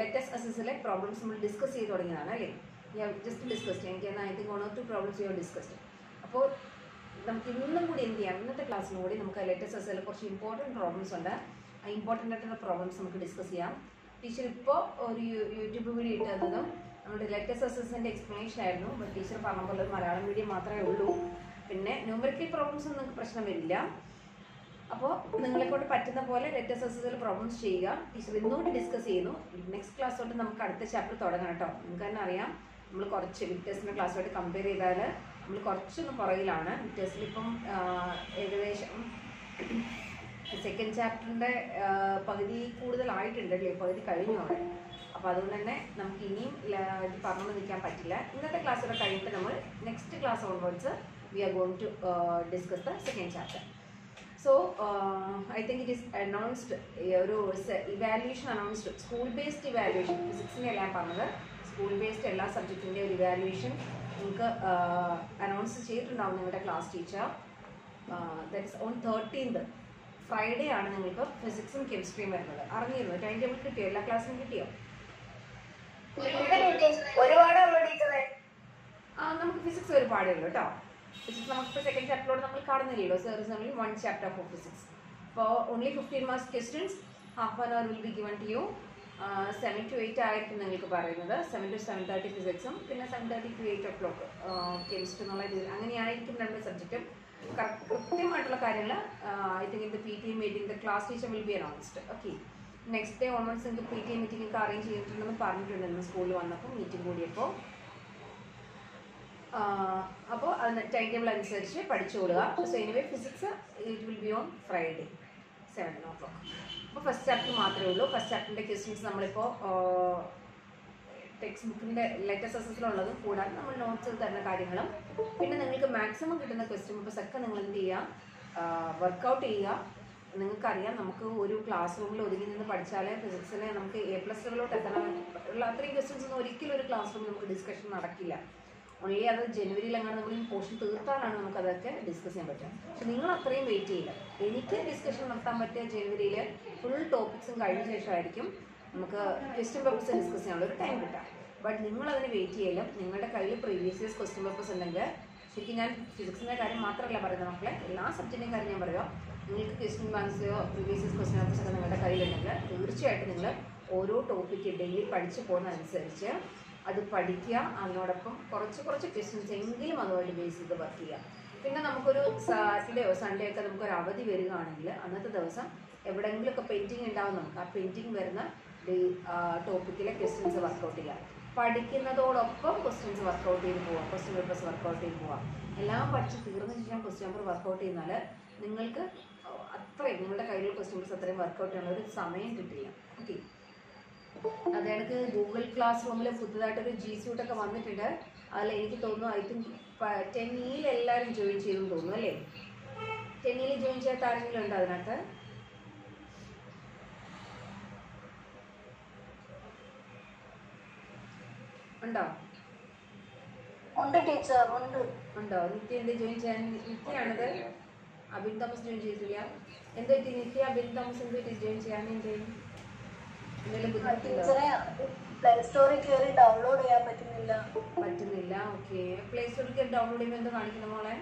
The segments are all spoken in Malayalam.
ലെറ്റസ് അസസിലെ പ്രോബ്ലംസ് നമ്മൾ ഡിസ്കസ് ചെയ്ത് തുടങ്ങിയതാണ് അല്ലേ ജസ്റ്റ് ഡിസ്കസ്ഡ് എനിക്ക് I think one or two problems you discussed അപ്പോൾ നമുക്ക് ഇന്നും കൂടി എന്ത് ചെയ്യാം ഇന്നത്തെ ക്ലാസ്സിലും കൂടി നമുക്ക് ലെറ്റസ് അസസിൽ കുറച്ച് ഇമ്പോർട്ടൻറ്റ് പ്രോബ്ലംസ് ഉണ്ട് ആ ഇമ്പോർട്ടൻ്റ് ആയിട്ടുള്ള പ്രോബ്ലംസ് നമുക്ക് ഡിസ്കസ് ചെയ്യാം ടീച്ചർ ഇപ്പോൾ ഒരു യൂ- യൂട്യൂബ് വീഡിയോ ഇട്ട് തന്നതും നമ്മുടെ ലെറ്റസ് അസസിൻ്റെ എക്സ്പ്ലനേഷൻ ആയിരുന്നു ബട്ട് ടീച്ചർ പറഞ്ഞ പോലെ ഒരു മലയാളം മീഡിയം മാത്രമേ ഉള്ളൂ പിന്നെ ന്യൂമറിക്കൽ പ്രോബ്ലംസ് ഒന്നും നിങ്ങൾക്ക് പ്രശ്നം വരില്ല അപ്പോൾ നിങ്ങളെ കൊണ്ട് പറ്റുന്ന പോലെ ലെറ്റസ് എസ്എസിൽ പ്രോബ്ലംസ് ചെയ്യുക ടീച്ചർ ഇന്നുകൂടി ഡിസ്കസ് ചെയ്യുന്നു നെക്സ്റ്റ് ക്ലാസ് തൊട്ട് നമുക്ക് അടുത്ത ചാപ്റ്റർ തുടങ്ങാം കേട്ടോ നിങ്ങൾക്ക് തന്നെ അറിയാം നമ്മൾ കുറച്ച് വിക്ടേഴ്സിൻ്റെ ക്ലാസ്സുമായിട്ട് കമ്പയർ ചെയ്താൽ നമ്മൾ കുറച്ചൊന്ന് പുറകിലാണ് വിക്ടേഴ്സിൽ ഇപ്പം ആ, ഏകദേശം സെക്കൻഡ് ചാപ്റ്ററിൻ്റെ പകുതി കൂടുതലായിട്ടുണ്ട് അല്ലേ പകുതി കഴിഞ്ഞു അവിടെ അപ്പോൾ അതുകൊണ്ട് തന്നെ നമുക്ക് ഇനിയും ല- ഇത് പറഞ്ഞു നിൽക്കാൻ പറ്റില്ല ഇന്നത്തെ ക്ലാസ് കൂടെ കഴിഞ്ഞിട്ട് നമ്മൾ next class onwards we are going to discuss the second chapter so I think it is announced ഒരു evaluation announced school based evaluation ഫിസിക്സിൻ്റെ അല്ല ഞാൻ പറഞ്ഞത് സ്കൂൾ ബേസ്ഡ് എല്ലാ സബ്ജക്റ്റിൻ്റെ ഒരു ഇവാലുവേഷൻ നിങ്ങൾക്ക് അനൗൺസ് ചെയ്തിട്ടുണ്ടാവും നിങ്ങളുടെ class teacher that is on thirteenth Friday ആണ് നിങ്ങൾക്ക് ഫിസിക്സും കെമിസ്ട്രിയും വരുന്നത് അറിഞ്ഞിരുന്നു ടൈം ടേബിൾ കിട്ടിയോ എല്ലാ ക്ലാസ്സിനും കിട്ടിയോ ഒരുപാടുള്ള ടീച്ചറെ ആ നമുക്ക് ഫിസിക്സ് ഒരുപാടേ ഉള്ളൂ കേട്ടോ ഫിസിക്സ് നമുക്കിപ്പോൾ സെക്കൻഡ് ചാപ്റ്ററിലൂടെ നമ്മൾ കാണുന്നില്ലല്ലോ sir is only one chapter for physics അപ്പോൾ only fifteen marks questions half an hour will be given to you seven to eight ആയിരിക്കും നിങ്ങൾക്ക് പറയുന്നത് സെവൻ ടു സെവൻ തേർട്ടി ഫിസിക്സും പിന്നെ seven thirty to eight o'clock chemistry എന്നുള്ള രീതിയിൽ അങ്ങനെയായിരിക്കും രണ്ട് സബ്ജക്റ്റും കൃത്യമായിട്ടുള്ള കാര്യങ്ങൾ I think in the P T A meeting the class teacher will be announced okay next day onwards നിങ്ങൾക്ക് പി ടി എ മീറ്റിംഗ് ഒക്കെ അറേഞ്ച് ചെയ്തിട്ടുണ്ടെന്ന് പറഞ്ഞിട്ടുണ്ടെന്ന് സ്കൂളിൽ വന്നപ്പോൾ മീറ്റിംഗ് കൂടിയപ്പോൾ അപ്പോൾ അതിന് ടൈം ടേബിൾ അനുസരിച്ച് പഠിച്ചുകൊള്ളുക so anyway physics it will be on Friday seven o'clock അപ്പോൾ ഫസ്റ്റ് ചാപ്റ്റർ മാത്രമേ ഉള്ളൂ ഫസ്റ്റ് ചാപ്റ്ററിൻ്റെ ക്വസ്റ്റ്യൻസ് നമ്മളിപ്പോൾ ടെക്സ്റ്റ് ബുക്കിൻ്റെ ലേറ്റസ്റ്റ് അസസിലുള്ളതും കൂടാതെ നമ്മൾ നോട്ട്സിൽ തരുന്ന കാര്യങ്ങളും പിന്നെ നിങ്ങൾക്ക് മാക്സിമം കിട്ടുന്ന ക്വസ്റ്റ്യൻ പേപ്പേഴ്സ് ഒക്കെ നിങ്ങൾ എന്ത് ചെയ്യുക വർക്കൗട്ട് ചെയ്യുക നിങ്ങൾക്കറിയാം നമുക്ക് ഒരു ക്ലാസ് റൂമിൽ ഒതുങ്ങി നിന്ന് പഠിച്ചാലേ ഫിസിക്സിനെ നമുക്ക് എ പ്ലസ് ലെവലോട്ട് എത്തണം ഉള്ള അത്രയും ക്വസ്റ്റ്യൻസ് ഒന്നും ഒരിക്കലും ഒരു ക്ലാസ് റൂമിൽ നമുക്ക് ഡിസ്കഷൻ നടക്കില്ല ഓൺലി അത് ജനുവരിയിൽ അങ്ങനെ നമ്മൾ ഈ പോർഷൻ തീർത്താലാണ് നമുക്ക് അതൊക്കെ ഡിസ്കസ് ചെയ്യാൻ പറ്റുക പക്ഷെ നിങ്ങൾ അത്രയും വെയിറ്റ് ചെയ്യില്ല എനിക്ക് ഡിസ്കഷൻ നടത്താൻ പറ്റിയ ജനുവരിയിൽ ഫുൾ ടോപ്പിക്സും കഴിഞ്ഞ ശേഷമായിരിക്കും നമുക്ക് ക്വസ്റ്റ്യൻ പേപ്പേഴ്സ് ഡിസ്കസ് ചെയ്യാനുള്ള ഒരു ടൈം കിട്ടാം ബട്ട് നിങ്ങൾ അതിന് വെയിറ്റ് ചെയ്യലും നിങ്ങളുടെ കയ്യിൽ പ്രീവിയസ് ഇയേഴ്സ് ക്വസ്റ്റ്യൻ പേപ്പേഴ്സ് ഉണ്ടെങ്കിൽ ശരിക്കും ഞാൻ ഫിസിക്സിൻ്റെ കാര്യം മാത്രമല്ല പറയുന്നത് മക്കളെ എല്ലാ സബ്ജക്റ്റിൻ്റെയും കാര്യം ഞാൻ പറയാം നിങ്ങൾക്ക് ക്വസ്റ്റ്യൻ ബാങ്ക്സിലോ പ്രീവിയസ് ഇയേഴ്സ് ക്വസ്റ്റ്യൻ പേപ്പേഴ്സ് ഒക്കെ നിങ്ങളുടെ കയ്യിലുണ്ടെങ്കിൽ തീർച്ചയായിട്ടും നിങ്ങൾ ഓരോ ടോപ്പിക്ക് ഡെയിലി പഠിച്ചു പോകുന്നതനുസരിച്ച് അത് പഠിക്കുക അതിനോടൊപ്പം കുറച്ച് കുറച്ച് ക്വസ്റ്റ്യൻസ് എങ്കിലും അതുമായിട്ട് ബേസ് ചെയ്ത് വർക്ക് ചെയ്യുക പിന്നെ നമുക്കൊരു സാറ്റർഡേയോ സൺഡേ ഒക്കെ നമുക്കൊരു അവധി വരികയാണെങ്കിൽ അന്നത്തെ ദിവസം എവിടെയെങ്കിലുമൊക്കെ പെയിൻറ്റിങ് ഉണ്ടാവും നമുക്ക് ആ പെയിൻറ്റിങ് വരുന്ന ടോപ്പിക്കിലെ ക്വസ്റ്റ്യൻസ് വർക്കൗട്ട് ചെയ്യുക പഠിക്കുന്നതോടൊപ്പം ക്വസ്റ്റ്യൻസ് വർക്കൗട്ട് ചെയ്ത് പോവാം ക്വസ്റ്റ്യൻ പേപ്പേഴ്സ് വർക്കൗട്ട് ചെയ്ത് പോവാം എല്ലാം പഠിച്ച് തീർന്ന ശേഷം ക്വസ്റ്റ്യൻ പേപ്പർ വർക്കൗട്ട് ചെയ്യുന്നാൽ നിങ്ങൾക്ക് അത്രയും നിങ്ങളുടെ കയ്യിലുള്ള ക്വസ്റ്റ്യൻ പേപ്പേഴ്സ് അത്രയും വർക്കൗട്ട് ചെയ്യാനുള്ള ഒരു സമയം കിട്ടില്ല ഓക്കെ അത് കണക്ക് ഗൂഗിൾ ക്ലാസ് റൂമിൽ പുതുതായിട്ടൊരു ജി സ്യൂട്ടൊക്കെ വന്നിട്ടുണ്ട് അതിൽ എനിക്ക് തോന്നുന്നു ഐ തിങ്ക് ടെന്നിയിൽ എല്ലാവരും ജോയിൻ ചെയ്തു തോന്നുന്നു അല്ലേ ടെന്നിയിൽ ജോയിൻ ചെയ്യാത്ത ആരെങ്കിലും ഉണ്ടോ അതിനകത്ത് ഉണ്ടോ ഉണ്ട് ടീച്ചർ ഉണ്ട് ഉണ്ടോ നിത്യ എന്ത് ജോയിൻ ചെയ്യാൻ നിത്യയാണത് അബിൻ തോമസ് ജോയിൻ ചെയ്തില്ല എന്ത് പറ്റി നിത്യ അബിൻ തോമസ് എന്ത് പറ്റി ജോയിൻ ചെയ്യാൻ എന്ത് എന്തെങ്കിലും ബുദ്ധിമുട്ടുണ്ടോ ടീച്ചറെ പ്ലേ സ്റ്റോറിൽ കയറി ഡൗൺലോഡ് ചെയ്യാൻ പറ്റുന്നില്ല പറ്റുന്നില്ല ഓക്കെ പ്ലേ സ്റ്റോറിൽ കയറി ഡൗൺലോഡ് ചെയ്യുമ്പോൾ എന്താ കാണിക്കുന്ന മോളെ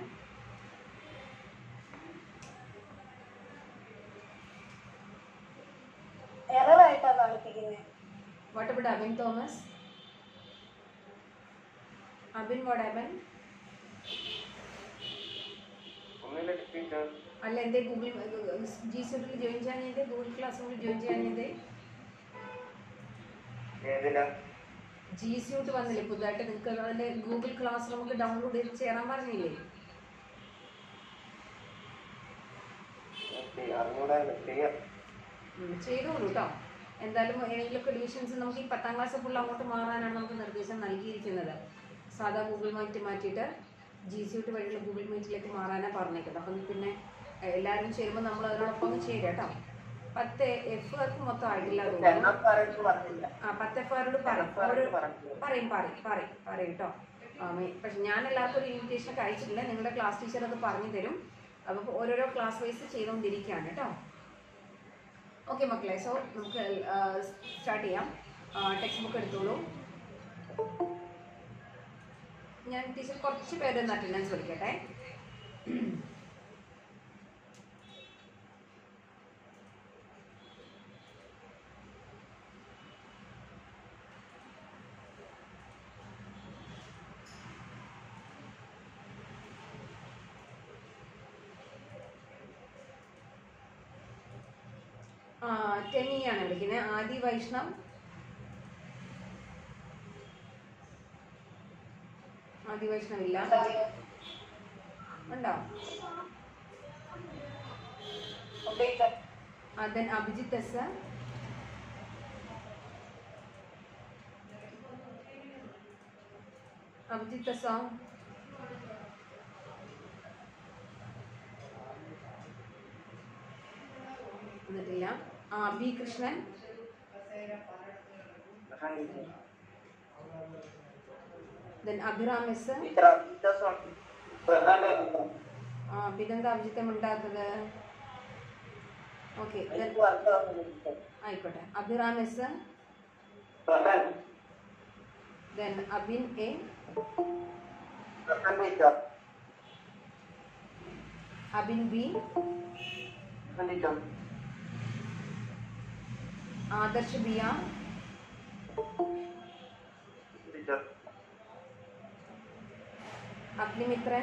എററായിട്ടാ കാണിപ്പിക്കുന്നത് what about Abin Thomas Abin what Aban ഒന്നുമില്ല ടീച്ചർ അല്ല എന്തേ ഗൂഗിൾ ജി സ്യൂട്ടിൽ ജോയിൻ ചെയ്യാൻ ചെയ്തേ ഗൂഗിൾ ക്ലാസ് റൂമിൽ ജോയിൻ ചെയ്യാൻ ചെയ്തേ ഏതിലാ ജി സ്യൂട്ട് വന്നില്ലേ പുതുതായിട്ട് നിങ്ങൾക്ക് അതിൻ്റെ ഗൂഗിൾ ക്ലാസ് റൂമിൽ ഡൗൺലോഡ് ചെയ്ത് ചേരാൻ പറഞ്ഞില്ലേ ഓക്കെ അറിഞ്ഞൂടാ ചെയ്യാം ഉം, ചെയ്തോളൂ കേട്ടോ എന്തായാലും ഏതെങ്കിലുമൊക്കെ ഡിവിഷൻസ് നമുക്ക് ഈ പത്താം ക്ലാസ് ഫുൾ അങ്ങോട്ട് മാറാനാണ് നമുക്ക് നിർദ്ദേശം നൽകിയിരിക്കുന്നത് സാധാ ഗൂഗിൾ മീറ്റ് മാറ്റിയിട്ട് ജി സി ടി വഴിയുള്ള ഗൂഗിൾ മീറ്റിലേക്ക് മാറാനാണ് പറഞ്ഞേക്കുന്നത് അപ്പം പിന്നെ എ- എല്ലാവരും ചേരുമ്പോൾ നമ്മൾ അതിനോടൊപ്പം ഒന്ന് ചേരാം കേട്ടോ പത്ത് എഫ് ആർക്ക് മൊത്തം ആയിട്ടില്ല എന്ന് തോന്നുന്നു എണ്ണം പറഞ്ഞു പറഞ്ഞില്ല ആ പത്ത് എഫ് ആരോട് പറയും എഫ് ആരോട് ഓരോ- പറഞ്ഞില്ല. പറയും പറയും പറയും പറയും കേട്ടോ പക്ഷെ ഞാൻ എല്ലാവർക്കും ഒരു ഇൻവിറ്റേഷൻ ഒക്കെ അയച്ചിട്ടില്ല നിങ്ങളുടെ ക്ലാസ് ടീച്ചർ അത് പറഞ്ഞു തരും അപ്പോൾ ഓരോരോ ക്ലാസ് വൈസ് ചെയ്തുകൊണ്ടിരിക്കുകയാണ് കേട്ടോ ഓക്കെ മക്കളെ സോ നമുക്ക് സ്റ്റാർട്ട് ചെയ്യാം ടെക്സ്റ്റ് ബുക്ക് എടുത്തോളൂ ഞാൻ ടീച്ചർ കുറച്ച് പേരൊന്ന് അറ്റൻഡൻസ് വിളിക്കട്ടെ ആ ടെന്നിയാണ് വിളിക്കുന്നത് ആദി വൈഷ്ണവ് ആദി വൈഷ്ണവ് ഇല്ല ഉണ്ടോ then Abhijith S Abhijith S എന്നിട്ടില്ല ആ B Krishnan then Abhiram S ആ പിന്നെന്താ അഭിജിത്തെ മിണ്ടാത്തത് ഓക്കെ ആയിക്കോട്ടെ Abhiram S then Abin A Abin B Adarsh ബിയ അഗ്നിമിത്രൻ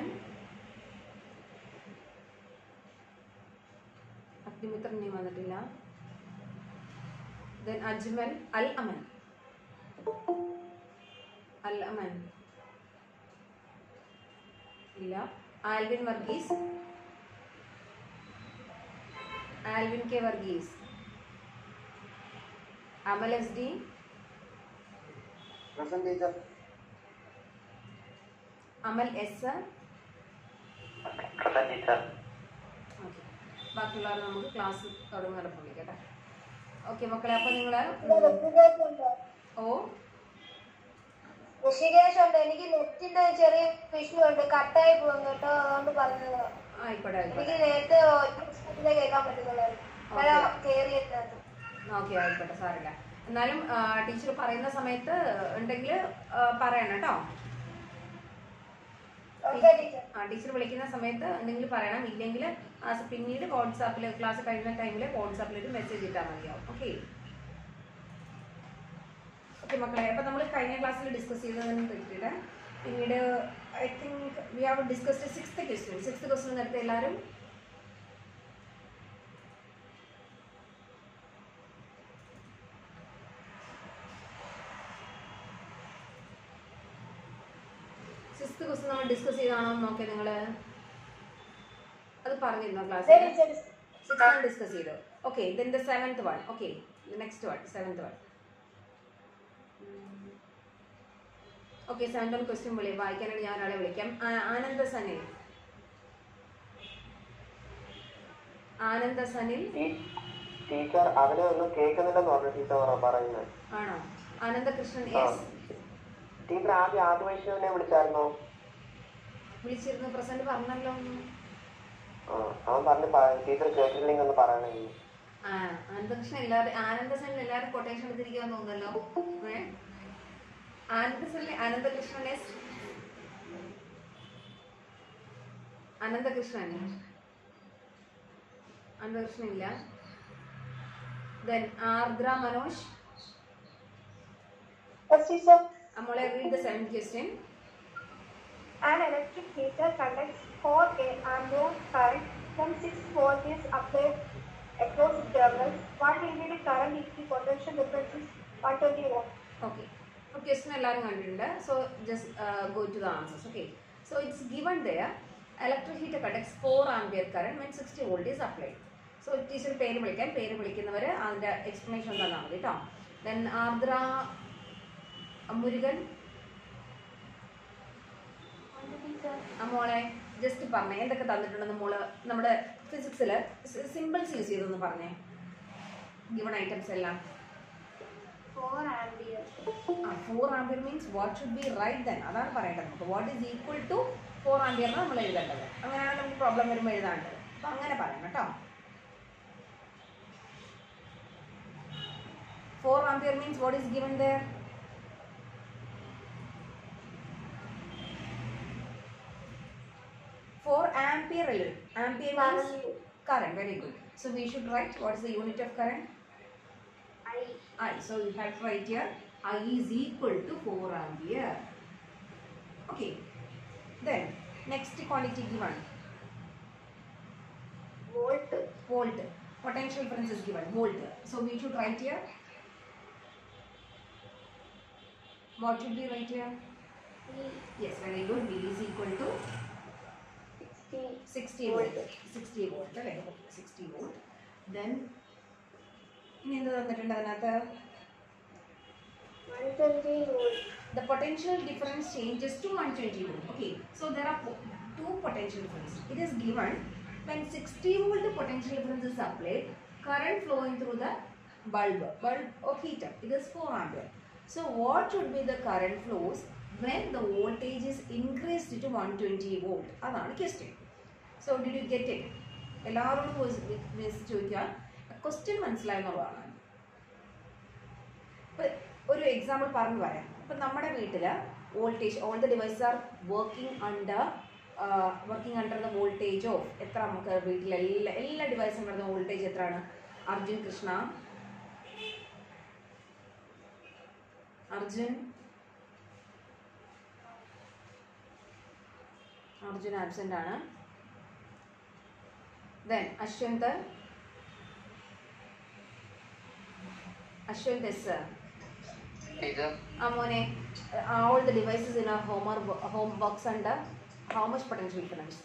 അഗ്നിമിത്രൻ ഇനി വന്നിട്ടില്ല ദെൻ അജ്മൽ അൽ അമൻ അൽ അമൻ ഇല്ല Alvin Varghese Alvin K Varghese Amal S D Amal S okay ബാക്കിയുള്ളവർ നമുക്ക് ക്ലാസ് തുടങ്ങുന്നവരെ വിളിക്കട്ടെ ഓക്കെ മക്കളെ അപ്പോൾ നിങ്ങൾ ഓ ഋഷികേശ് ഉണ്ട് എനിക്ക് നെറ്റിന്റെ ചെറിയ ഇഷ്യൂ ഉണ്ട് കട്ടായി പോകും കേട്ടോ അതുകൊണ്ട് പറഞ്ഞത് ആയിക്കോട്ടെ ആയിക്കോട്ടെ എനിക്ക് നേരത്തെ ഒറ്റ കേൾക്കാൻ പറ്റുന്നുള്ളായിരുന്നു കേറിയതിനകത്ത് ഓക്കെ ആയിക്കോട്ടെ സാറില്ല എന്നാലും ടീച്ചർ പറയുന്ന സമയത്ത് ഉണ്ടെങ്കിൽ പറയണം കേട്ടോ ഓക്കെ ടീച്ചർ ആ ടീച്ചർ വിളിക്കുന്ന സമയത്ത് എന്തെങ്കിലും പറയണം ഇല്ലെങ്കിൽ പിന്നീട് വാട്സാപ്പിൽ ക്ലാസ് കഴിയുന്ന ടൈമിൽ വാട്സാപ്പിൽ ഒരു മെസ്സേജ് ഇട്ടാൽ മതിയാവും ഓക്കെ ഓക്കെ മക്കളെ അപ്പോൾ നമ്മൾ കഴിഞ്ഞ ക്ലാസ്സിൽ ഡിസ്കസ് ചെയ്തതിന് പറ്റിയിട്ട് പിന്നീട് I think we have discussed sixth question sixth question നേരത്തെ എല്ലാവരും സിക്സ്ത് ക്വസ്റ്റ്യൻ നമ്മൾ ഡിസ്കസ് ചെയ്താണോ എന്ന് നോക്കിയത് നിങ്ങൾ അത് പറഞ്ഞിരുന്നോ ക്ലാസ്സിൽ സിക്സ് വൺ ഡിസ്കസ് ചെയ്തു okay then the seventh one okay next one seventh one okay seventh one question വിളി വായിക്കാനായിട്ട് ഞാൻ ഒരാളെ വിളിക്കാം ആ- ആനന്ദ സനിൽ ആനന്ദ സനിൽ ടീച്ചർ അവനെ ഒന്നും കേൾക്കുന്നില്ലെന്ന് പറഞ്ഞു ടീച്ചർ പറയുന്നത് ആണോ ആനന്ദകൃഷ്ണൻ ആ. എസ് ടീച്ചർ ആദ്യം ആദിവൈഷ്ണവിനെ വിളിച്ചായിരുന്നോ വിളിച്ചിരുന്നു പ്രസന്റ് പറഞ്ഞല്ലോ ആ അവൻ പറഞ്ഞു ടീച്ചർ കേട്ടില്ലെങ്കിൽ ഒന്ന് പറയണേ ആ ആനന്ദകൃഷ്ണൻ എല്ലാവരും ആനന്ദ സനിൽ എല്ലാവരും കൊട്ടേഷൻ എടുത്തിരിക്കാൻ തോന്നുന്നല്ലോ ഏ ആനന്ദ സനിൽ ആനന്ദകൃഷ്ണൻ എസ് അനന്തകൃഷ്ണൻ അനന്തകൃഷ്ണൻ ഇല്ല ദെൻ ആർദ്ര മനോജ് ടീച്ചർ മോളെ read the seven question An electric heater conducts 4 ampere current when 6 volt is applied across the terminals. What will be the current if the potential difference is 120 volt? Okay അപ്പോൾ ക്വസ്റ്റൻ എല്ലാവരും കണ്ടിട്ടുണ്ട് so just go to the answers okay so it's given there electric heater conducts four ampere current when sixty volt is applied so teacher പേര് വിളിക്കാൻ പേര് വിളിക്കുന്നവർ അതിൻ്റെ എക്സ്പ്ലനേഷൻ തന്നാൽ മതി കേട്ടോ ദെൻ ആർദ്ര മുരുകൻ ആ മോളെ ജസ്റ്റ് പറഞ്ഞേ എന്തൊക്കെ തന്നിട്ടുണ്ടെന്ന് മോള് നമ്മുടെ ഫിസിക്സിൽ സിമ്പിൾസ് യൂസ് ചെയ്തൊന്ന് പറഞ്ഞേ ഗിവൺ ഐറ്റംസ് എല്ലാം 4 ampere. Four ampere means what should be right then അതാണ് പറയേണ്ടത് നമുക്ക് what is equal to four ampere നമ്മൾ എഴുതേണ്ടത് അങ്ങനെയാണ് നമുക്ക് പ്രോബ്ലം വരുമ്പോൾ എഴുതാണ്ടത് അപ്പം അങ്ങനെ പറയണം കേട്ടോ four ampere means what is given there? Four ampere. alone. Ampere means Current. current. Very good. So we should write what is the unit of current? I. I. So you have to write here I is equal to 4 ampere. Okay. Then next quantity given. Volt. Volt. Potential difference is given. Volt. So we should write here. What should we write here? E. Yes, very good. V is equal to 60. 60 volt. 60 volt അല്ലേ 60 volt. Then ഇനി എന്ത് തന്നിട്ടുണ്ട് അതിനകത്ത് 120 volt. the potential difference changes to 120 volt. Okay, so there are po- two potential differences. It is given when 60 volt potential difference is applied, current flowing through the bulb, bulb or heater. It is 4 ampere. So what should be the current flows when the voltage is increased to 120 volt? അതാണ് question. So did you get it? എല്ലാവരോടും മിസ് ചോദിക്കുക ക്വസ്റ്റ്യൻ മനസ്സിലായെന്നുള്ളതാണ് ഇപ്പൊ ഒരു എക്സാമ്പിൾ പറഞ്ഞു പറയാം ഇപ്പം നമ്മുടെ വീട്ടിൽ voltage all the device are working under working under the voltage of എത്ര നമുക്ക് വീട്ടിൽ എല്ലാ എല്ലാ ഡിവൈസും വരുന്ന വോൾട്ടേജ് എത്രയാണ് അർജുൻ കൃഷ്ണ അർജുൻ അർജുൻ ആബ്സെന്റ് ആണ് then Ashwanth Ashwanth S teacher ആ മോനെ all the devices in our home are wo- home works under how much potential difference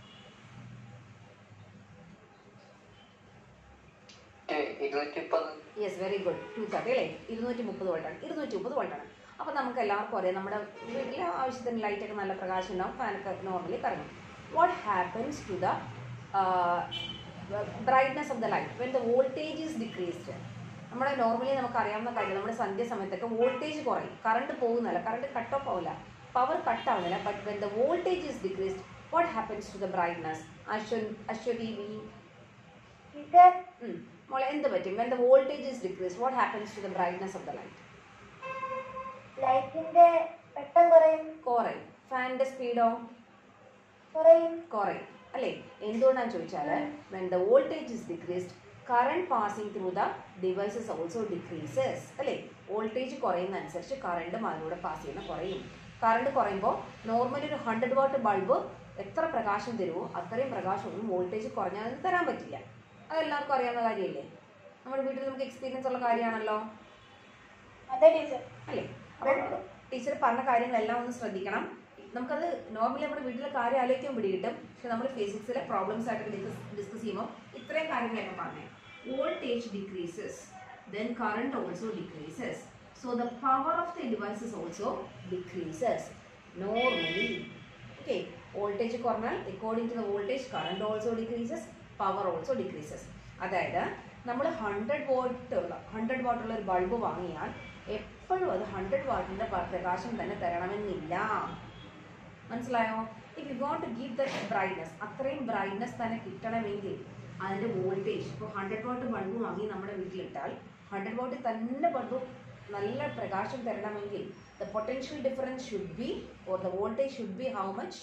ഇരുന്നൂറ്റി മുപ്പത് yes very good two thirty അല്ലേ ഇരുന്നൂറ്റി മുപ്പത് വോൾട്ടാണ് ഇരുന്നൂറ്റി മുപ്പത് വോൾട്ടാണ് അപ്പോൾ നമുക്ക് എല്ലാവർക്കും അറിയാം നമ്മുടെ വീട്ടിലെ ആവശ്യത്തിന് ലൈറ്റൊക്കെ നല്ല പ്രകാശം ഉണ്ടാവും ഫാനൊക്കെ നോർമലി കറങ്ങും what happens to the brightness of the light when the voltage is decreased നമ്മുടെ നോർമലി നമുക്ക് അറിയാവുന്ന കാര്യം നമ്മുടെ സന്ധ്യ സമയത്തൊക്കെ വോൾട്ടേജ് കുറയും കറണ്ട് പോകുന്നില്ല കറണ്ട് കട്ട് ഓഫ് ആവില്ല പവർ കട്ട് ആവുന്നില്ല but when the voltage is decreased what happens to the brightness Ashwan Aswathy V Teacher, ഉം. മോളെ എന്ത് പറ്റും when the voltage is decrease what happens to the brightness of the light ലൈറ്റിന്റെ വെട്ടം കുറയും കുറയും ഫാനിന്റെ സ്പീഡോ കുറയും കുറയും അല്ലേ എന്തുകൊണ്ടാന്ന് ചോദിച്ചാൽ when the voltage is decreased current passing through the devices also decreases അല്ലേ വോൾട്ടേജ് കുറയുന്ന അനുസരിച്ച് കറണ്ടും അതിലൂടെ പാസ് ചെയ്യുന്ന കുറയും കറണ്ട് കുറയുമ്പോൾ നോർമലി ഒരു ഹൺഡ്രഡ് വാട്ട് ബൾബ് എത്ര പ്രകാശം തരുമോ അത്രയും പ്രകാശമൊന്നും വോൾട്ടേജ് കുറഞ്ഞാൽ തരാൻ പറ്റില്ല അതെല്ലാവർക്കും അറിയാവുന്ന കാര്യമല്ലേ നമ്മുടെ വീട്ടിൽ നമുക്ക് എക്സ്പീരിയൻസ് ഉള്ള കാര്യമാണല്ലോ അതെ ടീച്ചർ അല്ലേ അപ്പോൾ ടീച്ചർ പറഞ്ഞ കാര്യങ്ങളെല്ലാം ഒന്ന് ശ്രദ്ധിക്കണം നമുക്കത് നോർമലി നമ്മുടെ വീട്ടിലെ കാര്യം ആലോചിക്കാൻ പിടി കിട്ടും പക്ഷെ നമ്മൾ ഫിസിക്സിലെ പ്രോബ്ലംസ് ആയിട്ട് ഡിസ്കസ് ഡിസ്കസ് ചെയ്യുമ്പോൾ ഇത്രയും കാര്യങ്ങളൊക്കെ പറഞ്ഞേ voltage decreases then current also decreases so the power of the devices also decreases normally okay voltage കുറഞ്ഞാൽ according to the voltage current also decreases power also decreases അതായത് നമ്മൾ ഹൺഡ്രഡ് വോൾട്ട് ഉള്ള ഹൺഡ്രഡ് വാട്ടുള്ള ഒരു ബൾബ് വാങ്ങിയാൽ എപ്പോഴും അത് ഹൺഡ്രഡ് വാട്ടിൻ്റെ പ്രകാശം തന്നെ തരണമെന്നില്ല മനസ്സിലായോ if you want to give the brightness അത്രയും ബ്രൈറ്റ്നസ് തന്നെ കിട്ടണമെങ്കിൽ അതിൻ്റെ വോൾട്ടേജ് ഇപ്പോൾ ഹൺഡ്രഡ് വാട്ട് ബൾബ് വാങ്ങി നമ്മുടെ വീട്ടിലിട്ടാൽ ഹൺഡ്രഡ് വാട്ട് തന്നെ ബൾബ് നല്ല പ്രകാശം തരണമെങ്കിൽ the potential difference should be or the voltage should be how much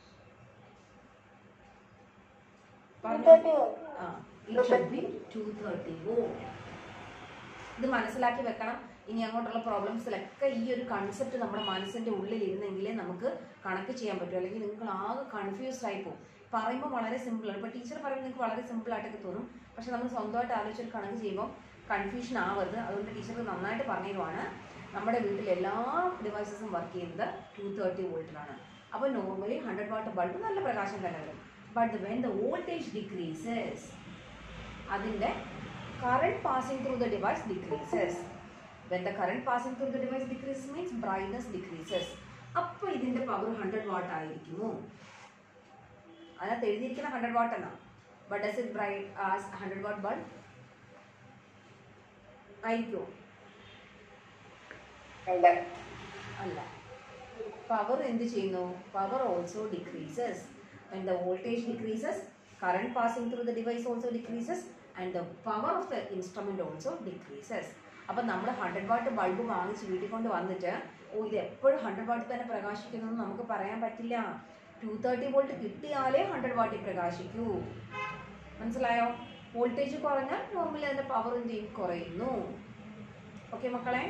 thirty volt ആ it should be two thirty volt ഇത് മനസ്സിലാക്കി വെക്കണം ഇനി അങ്ങോട്ടുള്ള പ്രോബ്ലംസിലൊക്കെ ഈ ഒരു കൺസെപ്റ്റ് നമ്മുടെ മനസ്സിൻ്റെ ഉള്ളിൽ ഇരുന്നെങ്കിലേ നമുക്ക് കണക്ക് ചെയ്യാൻ പറ്റൂ അല്ലെങ്കിൽ നിങ്ങൾ ആകെ കൺഫ്യൂസ്ഡ് ആയി പോകും പറയുമ്പോൾ വളരെ സിമ്പിളാണ് ഇപ്പോൾ ടീച്ചർ പറയുമ്പോൾ നിങ്ങൾക്ക് വളരെ സിമ്പിളായിട്ടൊക്കെ തോന്നും പക്ഷെ നമ്മൾ സ്വന്തമായിട്ട് ആലോചിച്ചൊരു കണക്ക് ചെയ്യുമ്പോൾ കൺഫ്യൂഷൻ ആവരുത് അതുകൊണ്ട് ടീച്ചർ നന്നായിട്ട് പറഞ്ഞിരുവാണ് നമ്മുടെ വീട്ടിൽ എല്ലാ ഡിവൈസസും വർക്ക് ചെയ്യുന്നത് ടു തേർട്ടി വോൾട്ടിലാണ് അപ്പോൾ നോർമലി ഹൺഡ്രഡ് വാട്ട് ബൾബ് നല്ല പ്രകാശം തന്നെ വരും but when the voltage decreases അതിൻ്റെ current passing through the device decreases. When the current passing through the device decreases means brightness decreases. അപ്പോൾ ഇതിന്റെ പവർ ഹൺഡ്രഡ് വാട്ട് ആയിരിക്കുമോ അതിനകത്ത് എഴുതിയിരിക്കുന്ന ഹൺഡ്രഡ് വാട്ട് എന്നാ but does it bright as hundred watt bulb ആയിരിക്കുമോ അല്ല അല്ല പവർ എന്ത് ചെയ്യുന്നു power also decreases when the voltage decreases current passing through the device also decreases and the power of the instrument also decreases അപ്പം നമ്മൾ ഹൺഡ്രഡ് വാട്ട് ബൾബ് വാങ്ങിച്ച് വീട്ടിൽ കൊണ്ട് വന്നിട്ട് ഓ ഇത് എപ്പോഴും ഹൺഡ്രഡ് വാട്ടിൽ തന്നെ പ്രകാശിക്കുന്നു എന്ന് നമുക്ക് പറയാൻ പറ്റില്ല ടു തേർട്ടി വോൾട്ട് കിട്ടിയാലേ ഹൺഡ്രഡ് വാട്ടിൽ പ്രകാശിക്കൂ മനസ്സിലായോ വോൾട്ടേജ് കുറഞ്ഞാൽ നോർമലി അതിൻ്റെ പവർ എന്ത് ചെയ്യും കുറയുന്നു ഓക്കെ മക്കളെ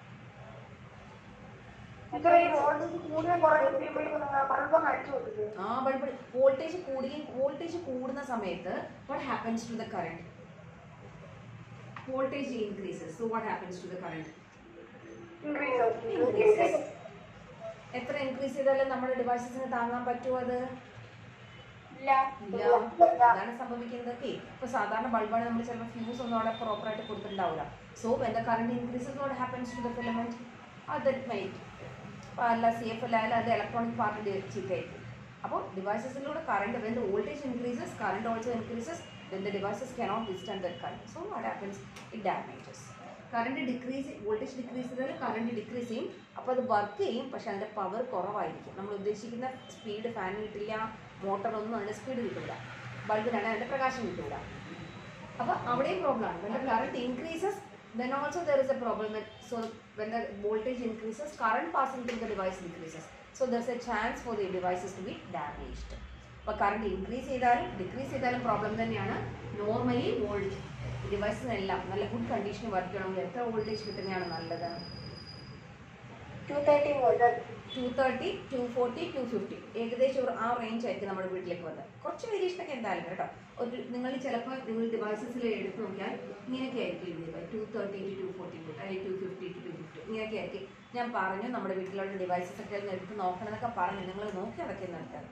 ടീച്ചർ ഈ വോൾട്ടേജ് കൂടുതൽ കുറയുമ്പോഴേക്കും ബൾബ് അടിച്ചു കൊടുക്കും ആ ബൾബ് വോൾട്ടേജ് കൂടുകയും വോൾട്ടേജ് കൂടുന്ന സമയത്ത് what happens to the current voltage increases so what happens to the current increases എത്ര ഇൻക്രീസ് ചെയ്താലും നമ്മുടെ ഡിവൈസസിന് താങ്ങാൻ പറ്റുമോ അത് ഇല്ല ഇല്ല അതാണ് സംഭവിക്കുന്നത് ഓക്കെ ഇപ്പൊ സാധാരണ ബൾബാണ് നമ്മൾ ചിലപ്പോൾ ഫ്യൂസ് ഒന്നും അവിടെ പ്രോപ്പറായിട്ട് കൊടുത്തിട്ടുണ്ടാവില്ല so when the current increases what happens to the filament അത് മൈറ്റ് അല്ല സി എഫ് എൽ ആയാലും അത് ഇലക്ട്രോണിക് പാർട്ടിൻ്റെ ചീത്തയായിരിക്കും അപ്പോൾ ഡിവൈസസിലൂടെ current when the voltage increases current also increases then the devices cannot withstand that current. So what happens? It damages. Current decrease voltage decrease ചെയ്താൽ കറണ്ട് ഡിക്രീസ് ചെയ്യും അപ്പോൾ അത് വർക്ക് ചെയ്യും പക്ഷെ അതിൻ്റെ പവർ കുറവായിരിക്കും നമ്മൾ ഉദ്ദേശിക്കുന്ന സ്പീഡ് ഫാൻ കിട്ടില്ല മോട്ടറൊന്നും അതിൻ്റെ സ്പീഡ് കിട്ടില്ല ബൾബിനാണ് അതിൻ്റെ പ്രകാശം കിട്ടില്ല അപ്പോൾ അവിടെയും പ്രോബ്ലം ആണ് when the current increases then also there is a problem that so when the voltage increases current passing through the device decreases so there's a chance for the devices to be damaged അപ്പോൾ കറണ്ട് ഇൻക്രീസ് ചെയ്താലും ഡിക്രീസ് ചെയ്താലും പ്രോബ്ലം തന്നെയാണ് നോർമലി വോൾട്ട് ഡിവൈസിനെല്ലാം നല്ല ഗുഡ് കണ്ടീഷനിൽ വർക്ക് ചെയ്യണമെങ്കിൽ എത്ര വോൾട്ടേജ് കിട്ടുന്നതാണ് നല്ലത് two thirty volt two thirty two forty two fifty ഏകദേശം ഒരു ആ റേഞ്ച് ആയിരിക്കും നമ്മുടെ വീട്ടിലേക്ക് വന്നത് കുറച്ച് വേരിയേഷൻ ഒക്കെ എന്തായാലും കേട്ടോ ഒരു നിങ്ങൾ ചിലപ്പോൾ നിങ്ങൾ ഡിവൈസസിൽ എടുത്ത് നോക്കിയാൽ ഇങ്ങനെയൊക്കെ ആയിരിക്കും എഴുതിയത് two thirty two two forty two അല്ലെങ്കിൽ two fifty two two fifty ഇങ്ങനെയൊക്കെ ആയിരിക്കും ഞാൻ പറഞ്ഞു നമ്മുടെ വീട്ടിലുള്ള ഡിവൈസസ് ഒക്കെ ഒന്ന് എടുത്ത് നോക്കണമെന്നൊക്കെ പറഞ്ഞു നിങ്ങൾ നോക്കി അതൊക്കെ ഒന്ന് എടുത്തത്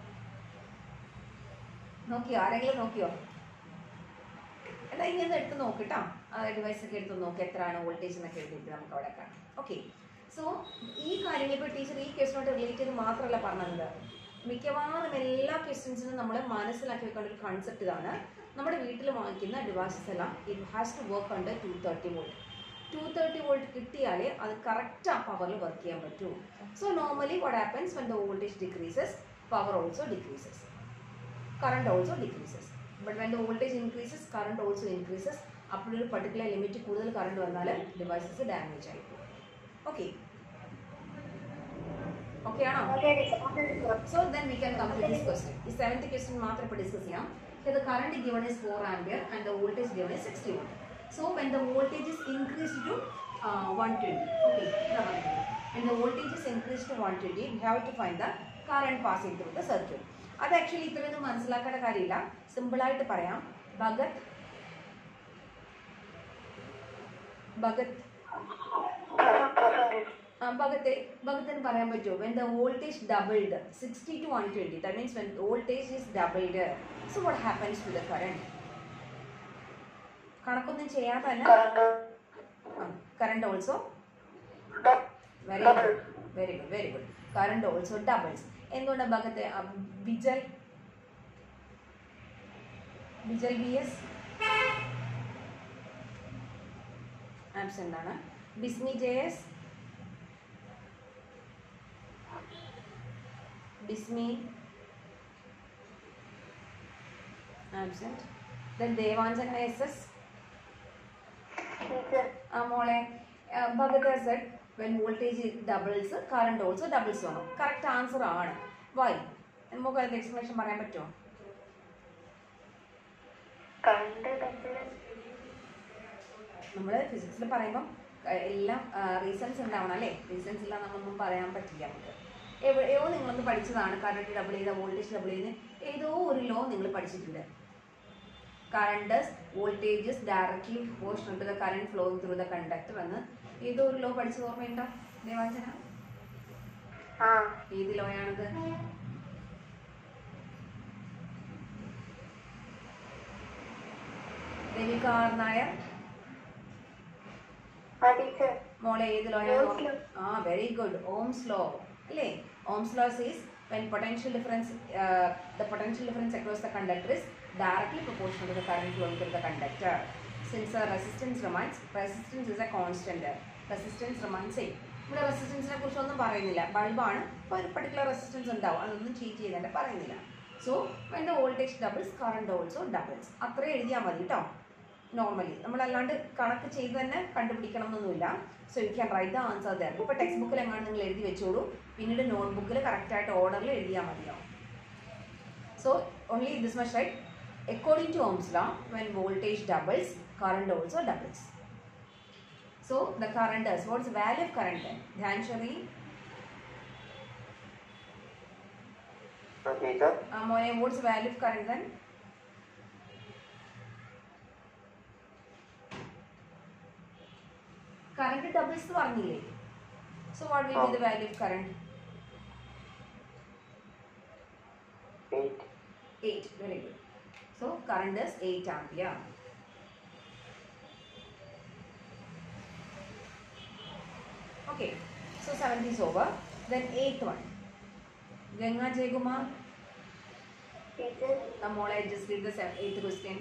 നോക്കിയോ ആരെങ്കിലും നോക്കിയോ എന്നാൽ ഇങ്ങനെ ഒന്ന് എടുത്ത് നോക്കിട്ടോ ആ ഡിവൈസ് ഒക്കെ എടുത്ത് നോക്കി എത്രയാണ് വോൾട്ടേജ് എന്നൊക്കെ എഴുതിയിട്ട് നമുക്ക് അവിടെ കാണാം ഓക്കെ സോ ഈ കാര്യങ്ങൾ ഇപ്പോൾ ടീച്ചർ ഈ ക്വസ്റ്റിനോട് റിലേറ്റ് ചെയ്ത് മാത്രമല്ല പറഞ്ഞത് മിക്കവാറും എല്ലാ ക്വസ്റ്റ്യൻസിനും നമ്മൾ മനസ്സിലാക്കി വെക്കേണ്ട ഒരു കൺസെപ്റ്റ് ഇതാണ് നമ്മുടെ വീട്ടിൽ വാങ്ങിക്കുന്ന ഡിവൈസസ് എല്ലാം it has to work under two thirty volt two thirty volt കിട്ടിയാലേ അത് കറക്റ്റ് ആ പവറിൽ വർക്ക് ചെയ്യാൻ പറ്റൂ so normally what happens when the voltage decreases power also decreases current also decreases but when the voltage increases current also increases അപ്പോഴൊരു പർട്ടിക്കുലർ ലിമിറ്റ് കൂടുതൽ കറണ്ട് വന്നാൽ ഡിവൈസസ് ഡാമേജ് ആയി ഓക്കെ ഓക്കെ ആണോ okay teacher So then we can come to this question. ഈ സെവൻത് ക്വസ്റ്റ്യൻ മാത്രം ഇപ്പോൾ ഡിസ്കസ് ചെയ്യാം the current given is 4 ampere and the voltage given is 60 volt. So when the voltage is increased to uh, 120, okay, ഇതാ പറഞ്ഞത്. when the voltage is increased to 120, we have to find the current passing through the circuit. അത് ആക്ച്വലി ഇത്രയൊന്നും മനസ്സിലാക്കേണ്ട കാര്യമില്ല സിമ്പിളായിട്ട് പറയാം ഭഗത് ഭഗത് ആ, ഭഗത്തെ ഭഗത്തിന് പറയാൻ പറ്റുമോ when the voltage doubled sixty to one twenty that means when voltage is doubled so what happens to the current കണക്കൊന്നും ചെയ്യാതെ തന്നെ current also very good very good very good current also doubles എന്തുകൊണ്ട് ഭഗത്തെ ആ, Bijal Bijal B S absent ആണ് Bismi J S Bismi absent then Devanjana S S teacher ആ മോളെ Bhagath said when voltage doubles current also doubles വേണം കറക്റ്റ് ആൻസർ ആണ് വൈ നമുക്ക് അതിന്റെ എക്സ്പ്ലനേഷൻ പറയാൻ പറ്റുമോ കണ്ട് തമ്മിൽ നമ്മൾ ഫിസിക്സിൽ പറയുമ്പം അഹ് എല്ലാം റീസൺസ് ഉണ്ടാവണം അല്ലേ റീസൺസ് ഇല്ല നമ്മളൊന്നും പറയാൻ പറ്റില്ല നമുക്ക് എവിടെയോ നിങ്ങളൊന്ന് പഠിച്ചതാണ് കറണ്ട് ഡബിൾ ചെയ്ത വോൾട്ടേജ് ഡബിൾ ചെയ്ത് ഏതോ ഒരു ലോ നിങ്ങൾ പഠിച്ചിട്ടുണ്ട് current voltages directly proportional to the current flowing through the conductor എന്ന് ഏതോ ഒരു ലോ പഠിച്ചത് ഓർമ്മയുണ്ടോ ദേവാഞ്ജന ആ ഏത് ലോയാണിത് രവിക ആർ നായർ ആ ടീച്ചർ മോളെ ഏത് Ohm's ലോയാണ് law. ആ വെരി ഗുഡ് ഓംസ് ലോ അല്ലേ Ohm's law says when potential difference uh, the potential difference across the conductor is directly proportional to the current flowing through the conductor since the resistance remains resistance is a constant resistance remains same ഇവിടെ റെസിസ്റ്റൻസിനെ കുറിച്ച് ഒന്നും പറയുന്നില്ല ബൾബാണ് അപ്പോൾ ഒരു പർട്ടിക്കുലർ റെസിസ്റ്റൻസ് ഉണ്ടാവും അതൊന്നും ചീറ്റ് ചെയ്തതിൻ്റെ പറയുന്നില്ല so when the voltage doubles current also doubles അത്രയും എഴുതിയാൽ മതി കേട്ടോ നോർമലി നമ്മളല്ലാണ്ട് കണക്ക് ചെയ്ത് തന്നെ കണ്ടുപിടിക്കണം എന്നൊന്നുമില്ല so you can write the answer there ഇപ്പോൾ ടെക്സ്റ്റ് ബുക്കിൽ എങ്ങാണ്ട് നിങ്ങൾ എഴുതി വെച്ചോളൂ പിന്നീട് നോട്ട് ബുക്കിൽ കറക്റ്റായിട്ട് ഓർഡറിൽ എഴുതിയാൽ മതിയാവും so only this much right according to Ohm's law when voltage doubles current also doubles so the current is what's the value of current then Dhyanshwari teacher uh, മോനെ what's the value of current then current doubles എന്ന് പറഞ്ഞില്ലേ so what will be the value of current eight 8 very good so current is 8 ampere okay so 7th is over then 8th one ganga jaykumar Teacher, uh, Mola, just read the se- 8th question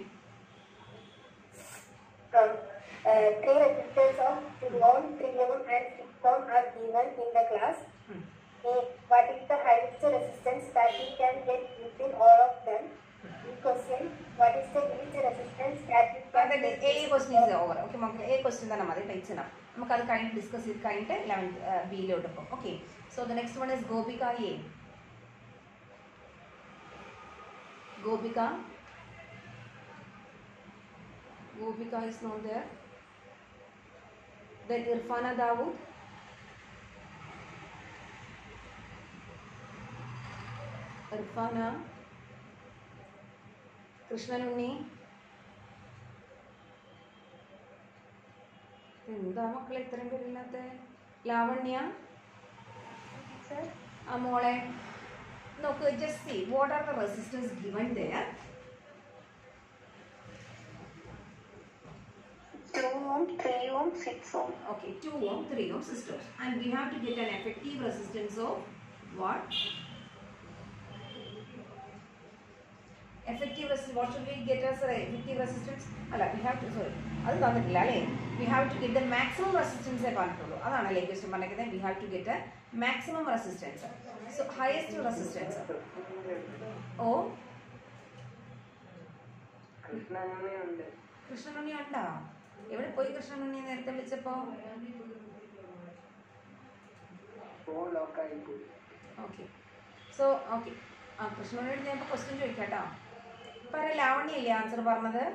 from uh, three resistors of 2 ohm, 3 ohm and 6 ohm are given in the class. Hmm. A. What is the highest resistance that we can get within all of them? B question. What is the least resistance that we can അതെ get A question is over okay നമുക്ക് എ ക്വസ്റ്റ്യൻ തന്നെ മതി ടൈറ്റ്സ് ഇനഫ് നമുക്ക് അത് കഴിഞ്ഞ് ഡിസ്കസ് ചെയ്ത് കഴിഞ്ഞിട്ട് ലെവൻത്ത് ബിയിലോട്ട് പോകും okay so the next one is Gopika A Gopika Gopika is not there then Irfana Dawood Irfana Krishnanunni എന്താ മക്കളെ ഇത്രയും പേരില്ലാത്ത ലാവണ്യ Sir, ആ മോളെ നോക്ക് just see what are the resistance given there 2 ohm, 3 ohm, 6 ohm. okay 2 ohm 3 ohm systems and we have to get an effective resistance of what effective resistance what should we get as a effective resistance അല്ല we have to sorry അത് തന്നിട്ടില്ല അല്ലേ we have to get the maximum resistance ഏ പറഞ്ഞിട്ടുള്ളൂ അതാണല്ലേ ക്വസ്റ്റ്യൻ പറഞ്ഞിരിക്കുന്നത് we have to get a maximum resistance so highest resistance ഓ കൃഷ്ണനുണ്ട് കൃഷ്ണനുണ്ണി ഉണ്ടോ എവിടെ പോയി കൃഷ്ണനുണ്ണി നേരത്തെ വിളിച്ചപ്പോ ഫോൺ ലോക്കായി പോയി ഓക്കെ സോ ഓക്കെ ആ കൃഷ്ണനോട് ഞാൻ ഇപ്പോൾ ക്വസ്റ്റ്യൻ ചോദിക്കാം കേട്ടോ പറ ലാവണ്യല്ലേ ആൻസർ പറഞ്ഞത്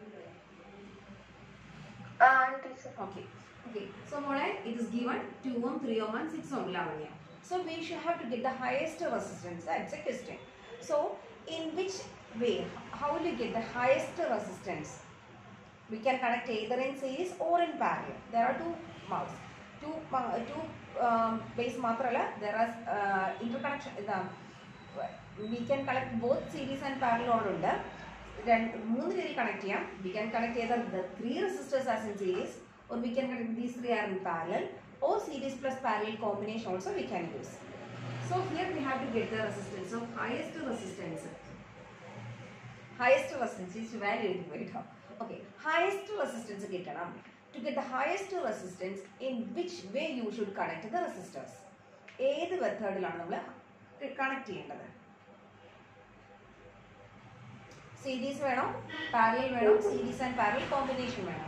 Ah, teacher. Okay okay so മോളെ it is given two ohm three ohm and six ohm Lavanya so we should have to get the highest resistance that's a question so in which way how will you get the highest resistance we can connect either in series or in parallel. There are two mouse, two uh, two um, base മാത്രമല്ല there are uh, interconnection ഇതാ we can connect both series and parallel order ഉണ്ട് രണ്ട് മൂന്ന് രീതി കണക്ട് ചെയ്യാം we can connect either the three resistors as in series or we can connect these three are in parallel or series plus parallel combination also we can use. So here we have to get the resistance of highest resistance highest resistance is value കേട്ടോ ഓക്കെ ഹയസ്റ്റ് റെസിസ്റ്റൻസ് കിട്ടണം to get the highest resistance in which way you should connect the resistors ഏത് മെത്തേഡിലാണ് നമ്മൾ കണക്ട് ചെയ്യേണ്ടത് സീരീസ് വേണോ പാരലൽ വേണോ സീരീസ് ആൻഡ് പാരലൽ കോമ്പിനേഷൻ വേണോ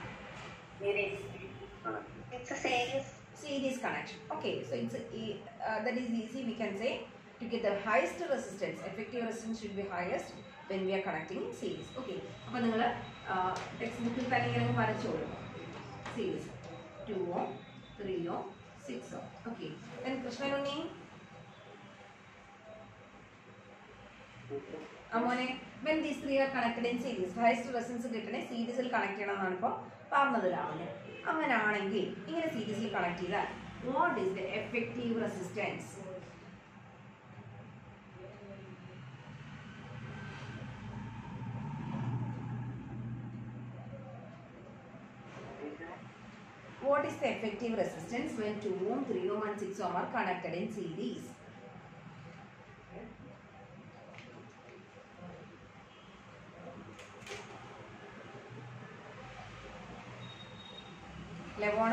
It's a series. series connection. Okay, so it's e- uh, that is easy. We can say to get the highest resistance, effective resistance should be highest when we are connecting in series. Okay, അപ്പോൾ നിങ്ങൾ ടെക്സ്റ്റ് ബുക്കിൽ തന്നെ ഇങ്ങനെ വരച്ചോളൂ series two ohm three ohm six ohm okay then Krishnanunni അമോനെ when these three are connected in series highest resistance കിട്ടണേ സീരീസിൽ കണക്ട് ചെയ്യണം എന്നാണ് ഇപ്പോൾ പറഞ്ഞത് രാവിലെ അങ്ങനെയാണെങ്കിൽ ഇങ്ങനെ സീരീസിൽ കണക്ട് ചെയ്താൽ what is the effective resistance What is the effective resistance when 2 ohm, 3 ohm and 6 ohm are connected in series? ലവോണ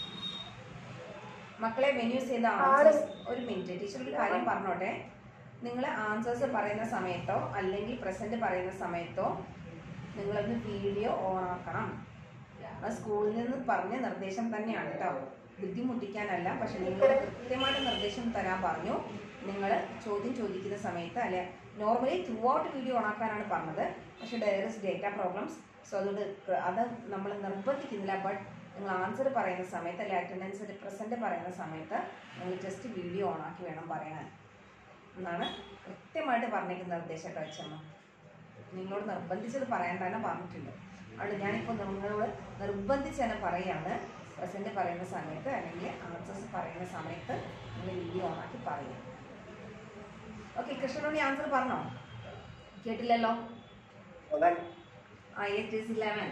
മക്കളെ വെന്യൂ ചെയ്ത ആൻസേഴ്സ് ഒരു മിനിറ്റ് ടീച്ചർ ഒരു കാര്യം പറഞ്ഞോട്ടെ നിങ്ങൾ ആൻസേഴ്സ് പറയുന്ന സമയത്തോ അല്ലെങ്കിൽ പ്രസന്റ് പറയുന്ന സമയത്തോ നിങ്ങളൊന്ന് വീഡിയോ ഓൺ ആക്കണം അത് സ്കൂളിൽ നിന്ന് പറഞ്ഞ നിർദ്ദേശം തന്നെയാണ് കേട്ടോ ബുദ്ധിമുട്ടിക്കാനല്ല പക്ഷെ നിങ്ങൾ കൃത്യമായിട്ട് നിർദ്ദേശം തരാൻ പറഞ്ഞു നിങ്ങൾ ചോദ്യം ചോദിക്കുന്ന സമയത്ത് അല്ലെ normally throughout video on ആക്കാനാണ് പറഞ്ഞത് പക്ഷെ ഡയറസ് ഡേറ്റ പ്രോബ്ലംസ് സോ അതുകൊണ്ട് ക- അത് നമ്മൾ നിർബന്ധിക്കുന്നില്ല ബട്ട് നിങ്ങൾ ആൻസർ പറയുന്ന സമയത്ത് അല്ലെ അറ്റൻഡൻസ് പ്രസൻറ്റ് പറയുന്ന സമയത്ത് നിങ്ങൾ ജസ്റ്റ് വീഡിയോ ഓൺ ആക്കി വേണം പറയാൻ എന്നാണ് കൃത്യമായിട്ട് പറഞ്ഞിരിക്കുന്ന നിർദ്ദേശം കേട്ടോ അച്ഛമ്മ നിങ്ങളോട് നിർബന്ധിച്ചത് പറയാൻ തന്നെ പറഞ്ഞിട്ടുണ്ട് അതുകൊണ്ട് ഞാനിപ്പോൾ നിങ്ങളോട് നിർബന്ധിച്ച് തന്നെ പറയാണ് പ്രസൻറ്റ് പറയുന്ന സമയത്ത് അല്ലെങ്കിൽ ആൻസേഴ്സ് പറയുന്ന സമയത്ത് നിങ്ങൾ വീഡിയോ ഓണാക്കി പറയും ഓക്കെ കൃഷ്ണനോട് ആൻസർ പറഞ്ഞോ കേട്ടില്ലല്ലോ ആ it is eleven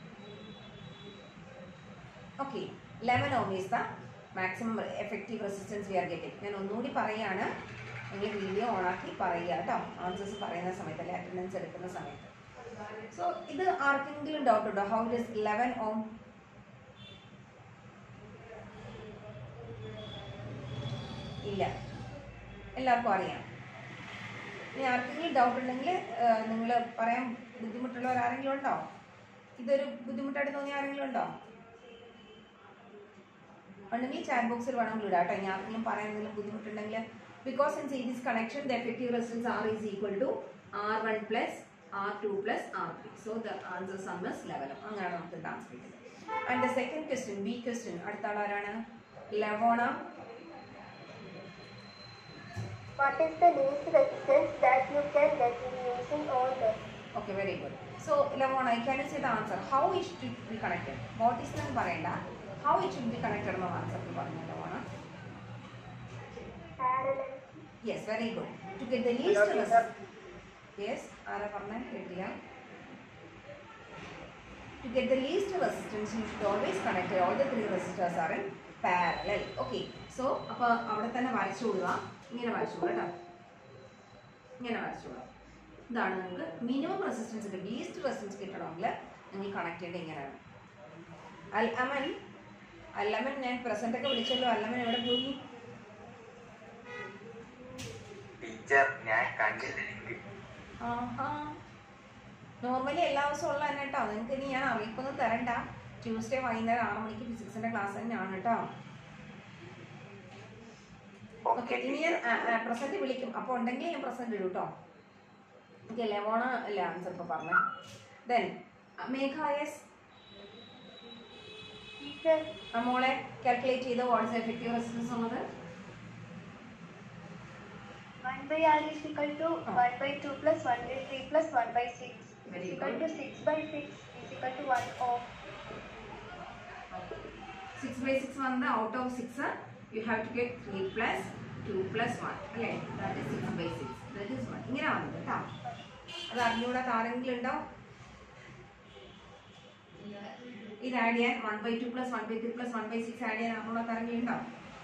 okay eleven ohm is the maximum effective resistance we are getting ഞാൻ ഒന്നുകൂടി പറയുകയാണ് നിങ്ങൾ വീഡിയോ ഓണാക്കി പറയുക കേട്ടോ ആൻസേഴ്സ് പറയുന്ന സമയത്ത് അല്ലെ അറ്റൻഡൻസ് എടുക്കുന്ന സമയത്ത് സോ ഇത് ആർക്കെങ്കിലും ഡൗട്ട് ഉണ്ടോ how it is eleven ohm ഇല്ല എല്ലാവർക്കും അറിയാം ഇനി ആർക്കെങ്കിലും ഡൗട്ട് ഉണ്ടെങ്കിൽ നിങ്ങൾ പറയാൻ ബുദ്ധിമുട്ടുള്ളവർ ആരെങ്കിലും ഉണ്ടോ ഇതൊരു ബുദ്ധിമുട്ടായിട്ട് തോന്നിയ ആരെങ്കിലും ഉണ്ടോ ഉണ്ടെങ്കിൽ ചാറ്റ് ബോക്സിൽ വേണമെങ്കിൽ ഇടാം കേട്ടോ ഇനി ആർക്കെങ്കിലും പറയാൻ എന്തെങ്കിലും ബുദ്ധിമുട്ടുണ്ടെങ്കിൽ because in series connection the effective resistance R is equal to R one plus R two plus R three so the answer sum is ലെവലും അങ്ങനെയാണ് നമുക്ക് ട്രാൻസ്ലേറ്റ് ചെയ്യുന്നത് and the second question B question അടുത്ത ആൾ ആരാണ് ലെവോണ What is the least resistance that you can get in using all this? Okay, very good. So, Lavona, can you say the answer? How it should be connected? What is the പറയണ്ട How it should be connected എന്ന answer പറഞ്ഞു Lavona. Parallel. Yes, very good. To get the least resistance. Yes, ആരാ പറഞ്ഞേ കേട്ടില്ല To get the least resistance, you should always connect all the three resistors are in parallel. Okay, so അപ്പോൾ അവിടെ തന്നെ വരച്ചു കൊടുക്കുക ഇങ്ങനെ വരച്ചു കൊടുക്കുക കേട്ടോ ഇങ്ങനെ വരച്ചു കൊടുക്കുക ഇതാണ് നിങ്ങൾക്ക് മിനിമം റെസിസ്റ്റൻസ് കിട്ടും ലീസ്റ്റ് റെസിസ്റ്റൻസ് കിട്ടണമെങ്കിൽ നിങ്ങൾ കണക്ട് ചെയ്യേണ്ടത് ഇങ്ങനെയാണ് അൽ അമൻ അല്ലമൻ ഞാൻ പ്രസന്റ് ഒക്കെ വിളിച്ചല്ലോ അല്ലമൻ എവിടെ പോയി ടീച്ചർ ഞാൻ കണ്ടില്ല എനിക്ക് ആഹാ നോർമലി എല്ലാ ദിവസവും ഉള്ള തന്നെ കേട്ടോ നിങ്ങൾക്ക് ഇനി ഞാൻ അറിയിപ്പൊന്നും തരണ്ട ട്യൂസ്ഡേ വൈകുന്നേരം ആറ് മണിക്ക് ഫിസിക്സിന്റെ ക്ലാസ് തന്നെയാണ് കേട്ടോ ഓക്കെ ഇനി ഞാൻ പ്രസന്റ് വിളിക്കും അപ്പോൾ ഉണ്ടെങ്കിൽ ഞാൻ പ്രസന്റ് ഇടും കേട്ടോ ഓക്കെ ലെമോണ അല്ല ആൻസർ ഇപ്പോൾ പറഞ്ഞേ ദെൻ മേഘ യെസ് Teacher, മോളെ കാൽക്കുലേറ്റ് ചെയ്ത് വാട്സ് എഫക്റ്റീവ് റെസിസ്റ്റൻസ് ഉള്ളത് 1 by r is equal to Oh. 1 by 2 plus 1 by 3 plus 1 by 6 Very is equal good. to 6 by 6 is equal to 1 ohm. Six by six വന്നത് out of six you have to get three plus two plus one അല്ലേ that is six by six that is one ഇങ്ങനെ വന്നത് കേട്ടോ അത് അറിഞ്ഞുകൂടാത്ത ആരെങ്കിലും ഉണ്ടോ ഇത് ആഡ് ചെയ്യാൻ one by two plus one by three plus one by six add ചെയ്യാൻ അറിഞ്ഞുകൂടാത്ത ആരെങ്കിലും ഉണ്ടോ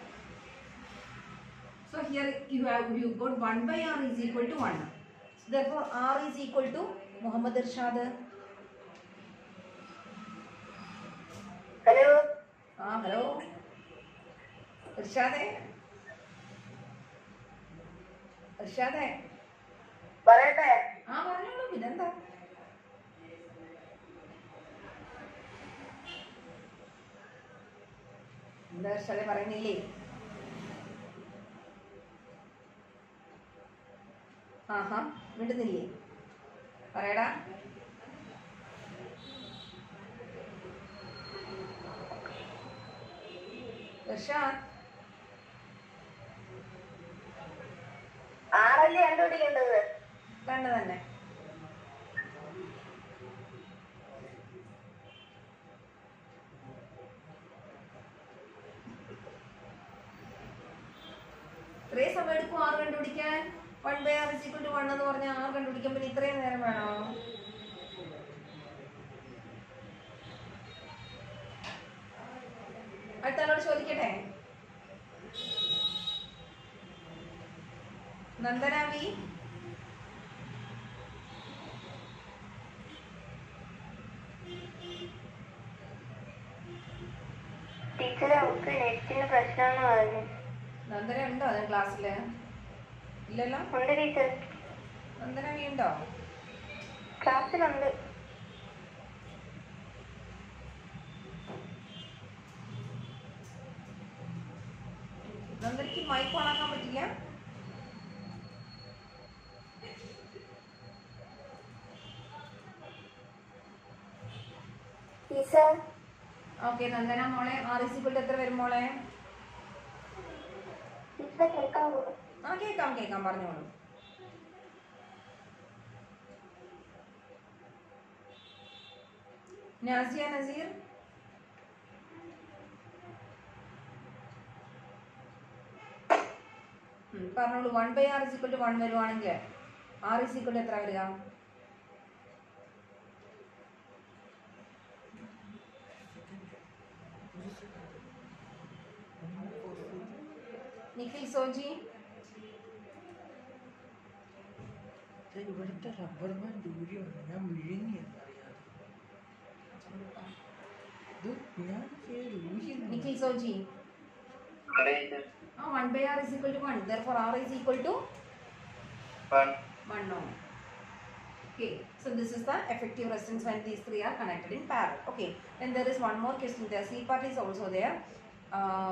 So here you have you got 1 by r is equal to 1. So therefore r is equal to Muhammad Irshad. Hello. ആ ഹലോ ഇർഷാദേ ഇർഷാദേ പറയട്ടെ ആ പറഞ്ഞോളൂ പിന്നെന്താ എന്താ ഇർഷാദേ പറയുന്നില്ലേ ആഹാ മിണ്ടുന്നില്ലേ പറയടാ ഇർഷാദ് ആറല്ലേ കണ്ടുപിടിക്കേണ്ടത് തന്നെ തന്നെ ഇത്രയും സമയം എടുക്കും ആറ് കണ്ടുപിടിക്കാൻ one by R is equal to one എന്ന് പറഞ്ഞാൽ ആറ് കണ്ടുപിടിക്കാൻ പിന്നെ ഇത്രയും നേരം വേണോ അടുത്ത ആളോട് ചോദിക്കട്ടെ നന്ദനാവി ടീച്ചർ നമുക്ക് നെറ്റിന് പ്രശ്നമാണെന്ന് പറഞ്ഞു നന്ദന ഉണ്ടോ അതിന് ക്ലാസ്സില് ഇല്ലല്ലോ ഉണ്ട് ടീച്ചർ നന്ദനാവി ഉണ്ടോ ക്ലാസ്സിലുണ്ട് നന്ദനയ്ക്ക് മൈക്ക് ഓണാക്കാൻ പറ്റില്ല ടീച്ചർ ഓക്കെ നന്ദന മോളെ ആർ ഇ സിക്വൽ എത്ര വരും മോളെ ടീച്ചറെ കേൾക്കാവോ ആ കേൾക്കാം കേൾക്കാം പറഞ്ഞോളൂ നാസിയ നസീർ ഉം, പറഞ്ഞോളൂ one by R is equal to one വരുവാണെങ്കിൽ ആർ ഇസിക്വൽ ടു എത്ര വരിക നിഖിൽ സോജി ഇവിടുത്തെ റബ്ബർ ബാൻ ദൂരെയാണ് ഞാൻ വിഴുങ്ങിയെന്നറിയാതെ ഇത് ഞാൻ ഊഹി നിഖിൽ സോജി ആ one by R is equal to one therefore R is equal to one ohm Okay, so this is the effective resistance when these three are connected in parallel. Okay, then there is one more question there. C part is also there. Uh,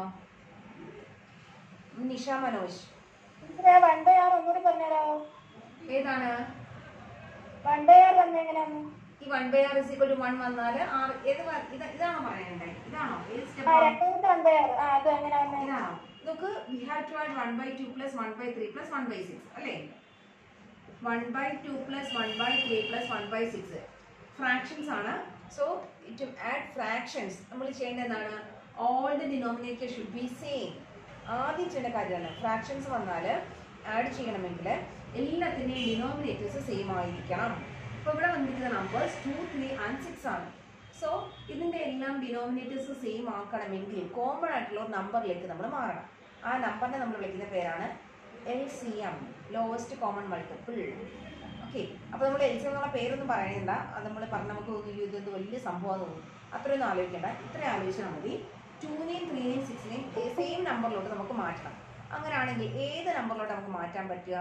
Nisha Manoj. ടീച്ചറെ വൺ ബൈ ആർ ഒന്നുകൂടി പറഞ്ഞുതരാമോ ഏതാണ് വൺ ബൈ ആർ വന്ന എങ്ങനെയാണ് ഈ one by R is equal to one വന്നാൽ ആർ ഏത് വ- ഇത് ഇതാണോ പറയണ്ടേ ഇതാണോ ഏത് ആ സ്റ്റെപ്പ് രണ്ടാമത്തെ വൺ ബൈ ആർ ആ അത് എങ്ങനെയാണ് ഇതാണോ നമുക്ക് we have to add one by two plus one by three plus one by six അല്ലേ one by two plus one by three plus one by six fractions ആണ് സോ ടു ആഡ് ഫ്രാക്ഷൻസ് നമ്മൾ ചെയ്യേണ്ടത് എന്താണ് all the denominator should be same ആദ്യം ചെയ്യേണ്ട കാര്യമാണ് ഫ്രാക്ഷൻസ് വന്നാൽ ആഡ് ചെയ്യണമെങ്കിൽ എല്ലാത്തിൻ്റെയും ഡിനോമിനേറ്റേഴ്സ് സെയിം ആയിരിക്കണം ഇപ്പോൾ ഇവിടെ വന്നിരിക്കുന്ന numbers two three and six ആണ് സോ ഇതിൻ്റെ എല്ലാം ഡിനോമിനേറ്റേഴ്സ് സെയിം ആക്കണമെങ്കിൽ കോമൺ ആയിട്ടുള്ള ഒരു നമ്പറിലേക്ക് നമ്മൾ മാറണം ആ നമ്പറിനെ നമ്മൾ വിളിക്കുന്ന പേരാണ് L C M lowest common multiple okay അപ്പോൾ നമ്മൾ എൽ സി എം എന്നുള്ള പേരൊന്നും പറയണ്ട അത് നമ്മൾ പറഞ്ഞ് നമുക്ക് തോന്നുന്നു ഇത് ഇത് വലിയ സംഭവം തോന്നും അത്രയൊന്നും ആലോചിക്കേണ്ട ഇത്രയും ആലോചിച്ചാൽ മതി ടൂനെയും ത്രീനെയും സിക്സിനെയും സെയിം നമ്പറിലോട്ട് നമുക്ക് മാറ്റണം അങ്ങനെയാണെങ്കിൽ ഏത് നമ്പറിലോട്ട് നമുക്ക് മാറ്റാൻ പറ്റുക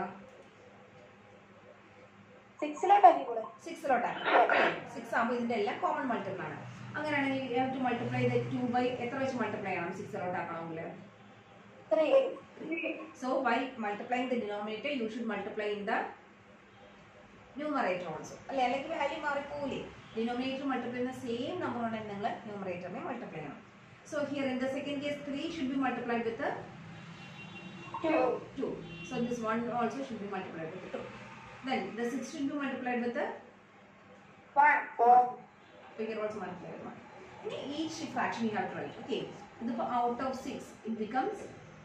സിക്സിലോട്ടാക്കി കൂടെ സിക്സിലോട്ടാണ് സിക്സ് ആകുമ്പോൾ ഇതിൻ്റെ എല്ലാം കോമൺ മൾട്ടിപ്പിൾ ആണ് അങ്ങനെയാണെങ്കിൽ യു ഹാവ് ടു മൾട്ടിപ്ലൈ ഇത് ടു ബൈ എത്ര വെച്ച് മൾട്ടിപ്ലൈ ചെയ്യണം സിക്സിലോട്ടാക്കണമെങ്കിൽ three So by multiplying the denominator, you should multiply in the numerator also. അല്ലെ അല്ലെങ്കിൽ വാല്യൂ മാറിപ്പോവില്ലേ ഡിനോമിനേറ്റർ മൾട്ടിപ്ലൈ ചെയ്യുന്ന സെയിം നമ്പർ ഉണ്ടെങ്കിൽ നിങ്ങൾ ന്യൂമറേറ്ററിനെ മൾട്ടിപ്ലൈ ചെയ്യണം so here in the second case three should be multiplied with two two so this one also should be multiplied with two then the six should be multiplied with one four figure also multiply with 1. In each fraction you have to write. Okay, ഇതിപ്പോൾ out of 6, it becomes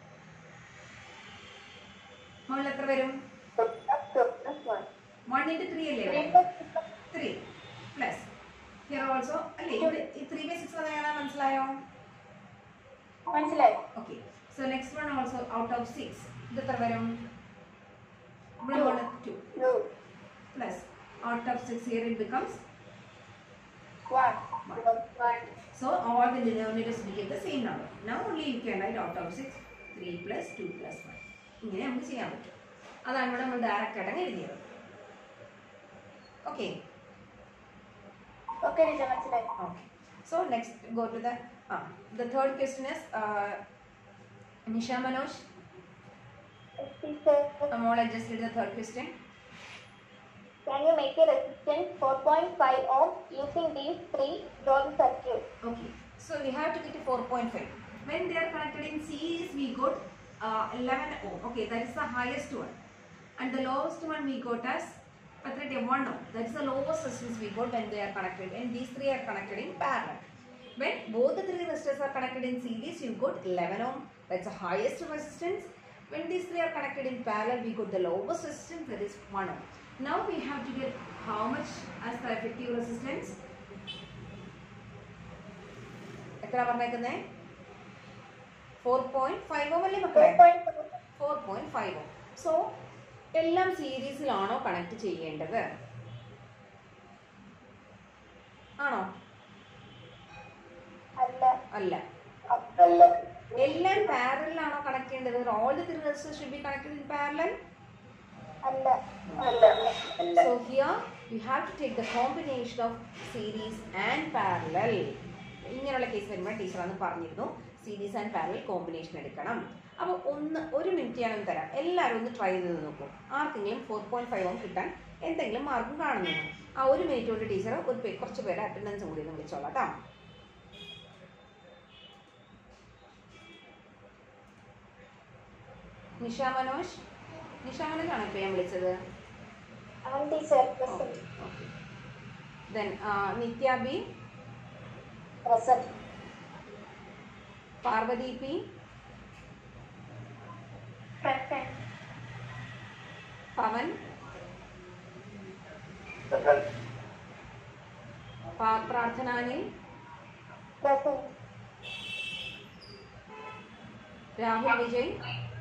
മുകളിൽ എത്ര വരും plus one one into three അല്ലേ ത്രീ വരും plus three plus here also അല്ലേ ഇവിടെ ഈ ത്രീ ബൈ സിക്സ് വന്നാൽ ഏതാ മനസ്സിലായോ മനസ്സിലായി okay so next one also out of six ഇത് എത്ര വരും ഇവിടെ Two. മുകളിൽ two two plus out of six here it becomes one one So all the denominators became the same number. Now only you can write out of 6, 3 plus 2 plus 1. ഇങ്ങനെ നമുക്ക് ചെയ്യാൻ പറ്റും അതാണ് ഇവിടെ നമ്മൾ ഡയറക്റ്റ് ആയിട്ട് എഴുതിയത് ഓക്കെ ഓക്കെ ടീച്ചർ മനസ്സിലായി okay so next go to the ah the third question is Nisha Manoj teacher മോളെ just read the third question Can you make a resistance 4.5 ohm using these three? Draw the circuit. Okay, so we have to get to 4.5. When they are connected in series, we got uh, 11 ohm. Okay, that is the highest one. And the lowest one we got as Patrate 1 ohm. That is the lowest resistance we got when they are connected. And these three are connected in parallel. When both the three resistors are connected in series, you got 11 ohm. That's the highest resistance. When these three are connected in parallel, we got the lowest resistance, that is 1 ohm. Now we have to get how much as the effective resistance? എത്ര പറഞ്ഞേക്കുന്നേ ഫോർ പോയിന്റ് ഫൈവ് ഓം അല്ലേ മക്കളെ 4.5. Four point five ohm so എല്ലാം സീരീസിലാണോ കണക്ട് ചെയ്യേണ്ടത് ആണോ അല്ല അല്ല അല്ല എല്ലാം പാരലാണോ കണക്ട് ചെയ്യേണ്ടത് all the three resistor should be connected in parallel അല്ല അല്ല So here we have to take the combination of series and parallel. ഇങ്ങനെയുള്ള കേസ് വരുമ്പോൾ ടീച്ചർ അന്ന് പറഞ്ഞിരുന്നു സീരീസ് ആൻഡ് പാരലൽ കോമ്പിനേഷൻ എടുക്കണം അപ്പോൾ ഒന്ന് ഒരു മിനിറ്റ് ഞാനൊന്ന് തരാം എല്ലാവരും ഒന്ന് ട്രൈ ചെയ്ത് നോക്കൂ ആർക്കെങ്കിലും ഫോർ പോയിന്റ് ഫൈവ് കിട്ടാൻ എന്തെങ്കിലും മാർക്കും കാണുന്നു ആ ഒരു മിനിറ്റ് കൊണ്ട് ടീച്ചർ ഒരു പേ- കുറച്ച് പേര് അറ്റൻഡൻസ് കൂടി ഒന്ന് വിളിച്ചോളാം കേട്ടോ നിഷ മനോജ് നിഷ മനോജാണോ ഇപ്പോൾ ഞാൻ വിളിച്ചത് And teacher, present. Then Nithya B Present. Parvathy P Present. Pavan Present. പാ- പ്രാർത്ഥനാനിൽ Present. രാഹുൽ വിജയ്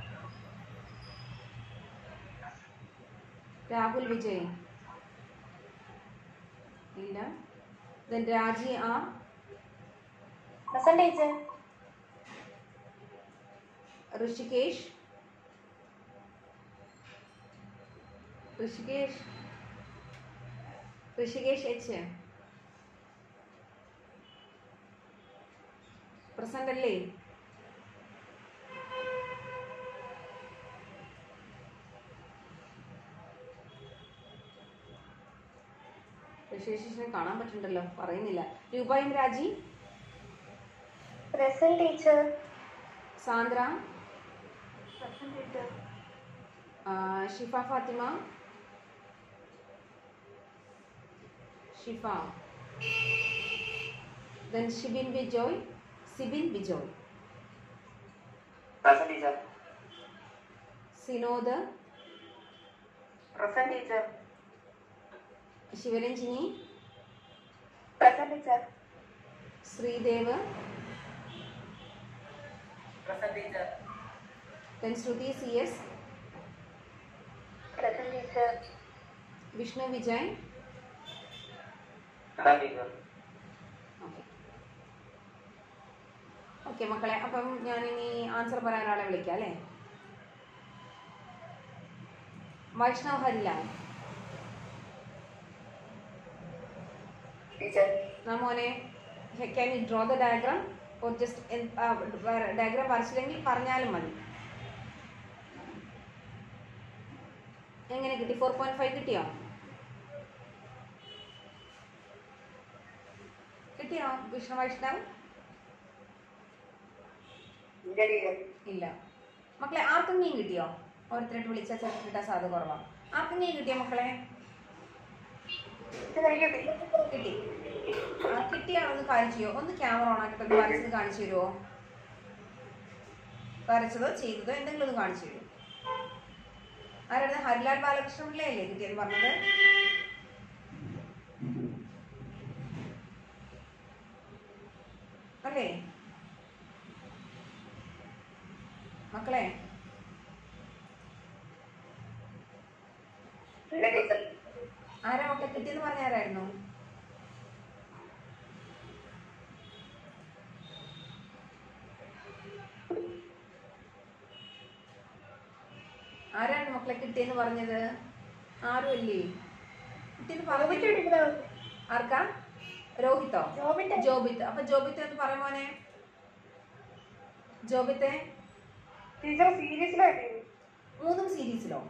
രാഹുൽ വിജയ് ഇല്ല then Raji R Present teacher. Rishikesh Rishikesh Rishikesh H present അല്ലേ ഋഷികേഷിനെ കാണാൻ പറ്റുന്നുണ്ടല്ലോ പറയുന്നില്ല രൂപായും രാജി Present teacher. Sandra Present teacher. ആ, Shifa Fathima Shifa then Shibin Bijoy Sibin Bijoy Present teacher. Sinod Present teacher. Sivaranjini Present teacher. Sreedev Present teacher. Then Shruthi C S Present teacher. Vishnu Vijay Present teacher. Okay okay മക്കളെ അപ്പം ഞാനിനി ആൻസർ പറയാൻ ഒരാളെ വിളിക്കാം അല്ലേ വൈഷ്ണവ് ഹരിലാൽ Teacher. നാ മോനെ can you draw the diagram or just diagram വരച്ചില്ലെങ്കിൽ പറഞ്ഞാലും മതി എങ്ങനെ കിട്ടി ഫോർ പോയിന്റ് ഫൈവ് കിട്ടിയോ കിട്ടിയോ വിഷ്ണു വൈഷ്ണവ് ഇല്ല മക്കളെ ആർക്കെങ്കിലും കിട്ടിയോ ഓരോരുത്തരായിട്ട് വിളിച്ചാൽ ചിലപ്പോൾ കിട്ടാൻ സാധ്യത കുറവാണ് ആർക്കെങ്കിലും കിട്ടിയോ മക്കളെ കിട്ടി ആ കിട്ടിയാണോ കാര്യം ചെയ്യോ ഒന്ന് ക്യാമറ ഓൺ ആക്കിയിട്ട് ഒന്ന് വരച്ചത് കാണിച്ചു തരുമോ വരച്ചതോ ചെയ്തതോ എന്തെങ്കിലും ഒന്ന് കാണിച്ചു തരുമോ ആരായിരുന്നു ഹരിലാൽ ബാലകൃഷ്ണൻ പിള്ളയല്ലേ കിട്ടിയെന്ന് പറഞ്ഞത് അല്ലേ മക്കളെ ആരാ മക്കളെ കിട്ടിയെന്ന് പറഞ്ഞ ആരായിരുന്നു ആരാണ് മക്കളെ കിട്ടിയെന്ന് പറഞ്ഞത് ആരും അല്ലേ കിട്ടിയെന്ന് പറഞ്ഞു ആർക്കാ രോഹിതോ ജോബിന്റെ ജോബിത്ത് അപ്പൊ ജോബിത്ത് എന്ന് പറയും മോനെ ജോബിത്തെ ടീച്ചർ സീരിയസിലായിട്ട് മൂന്നും സീരീസിലോ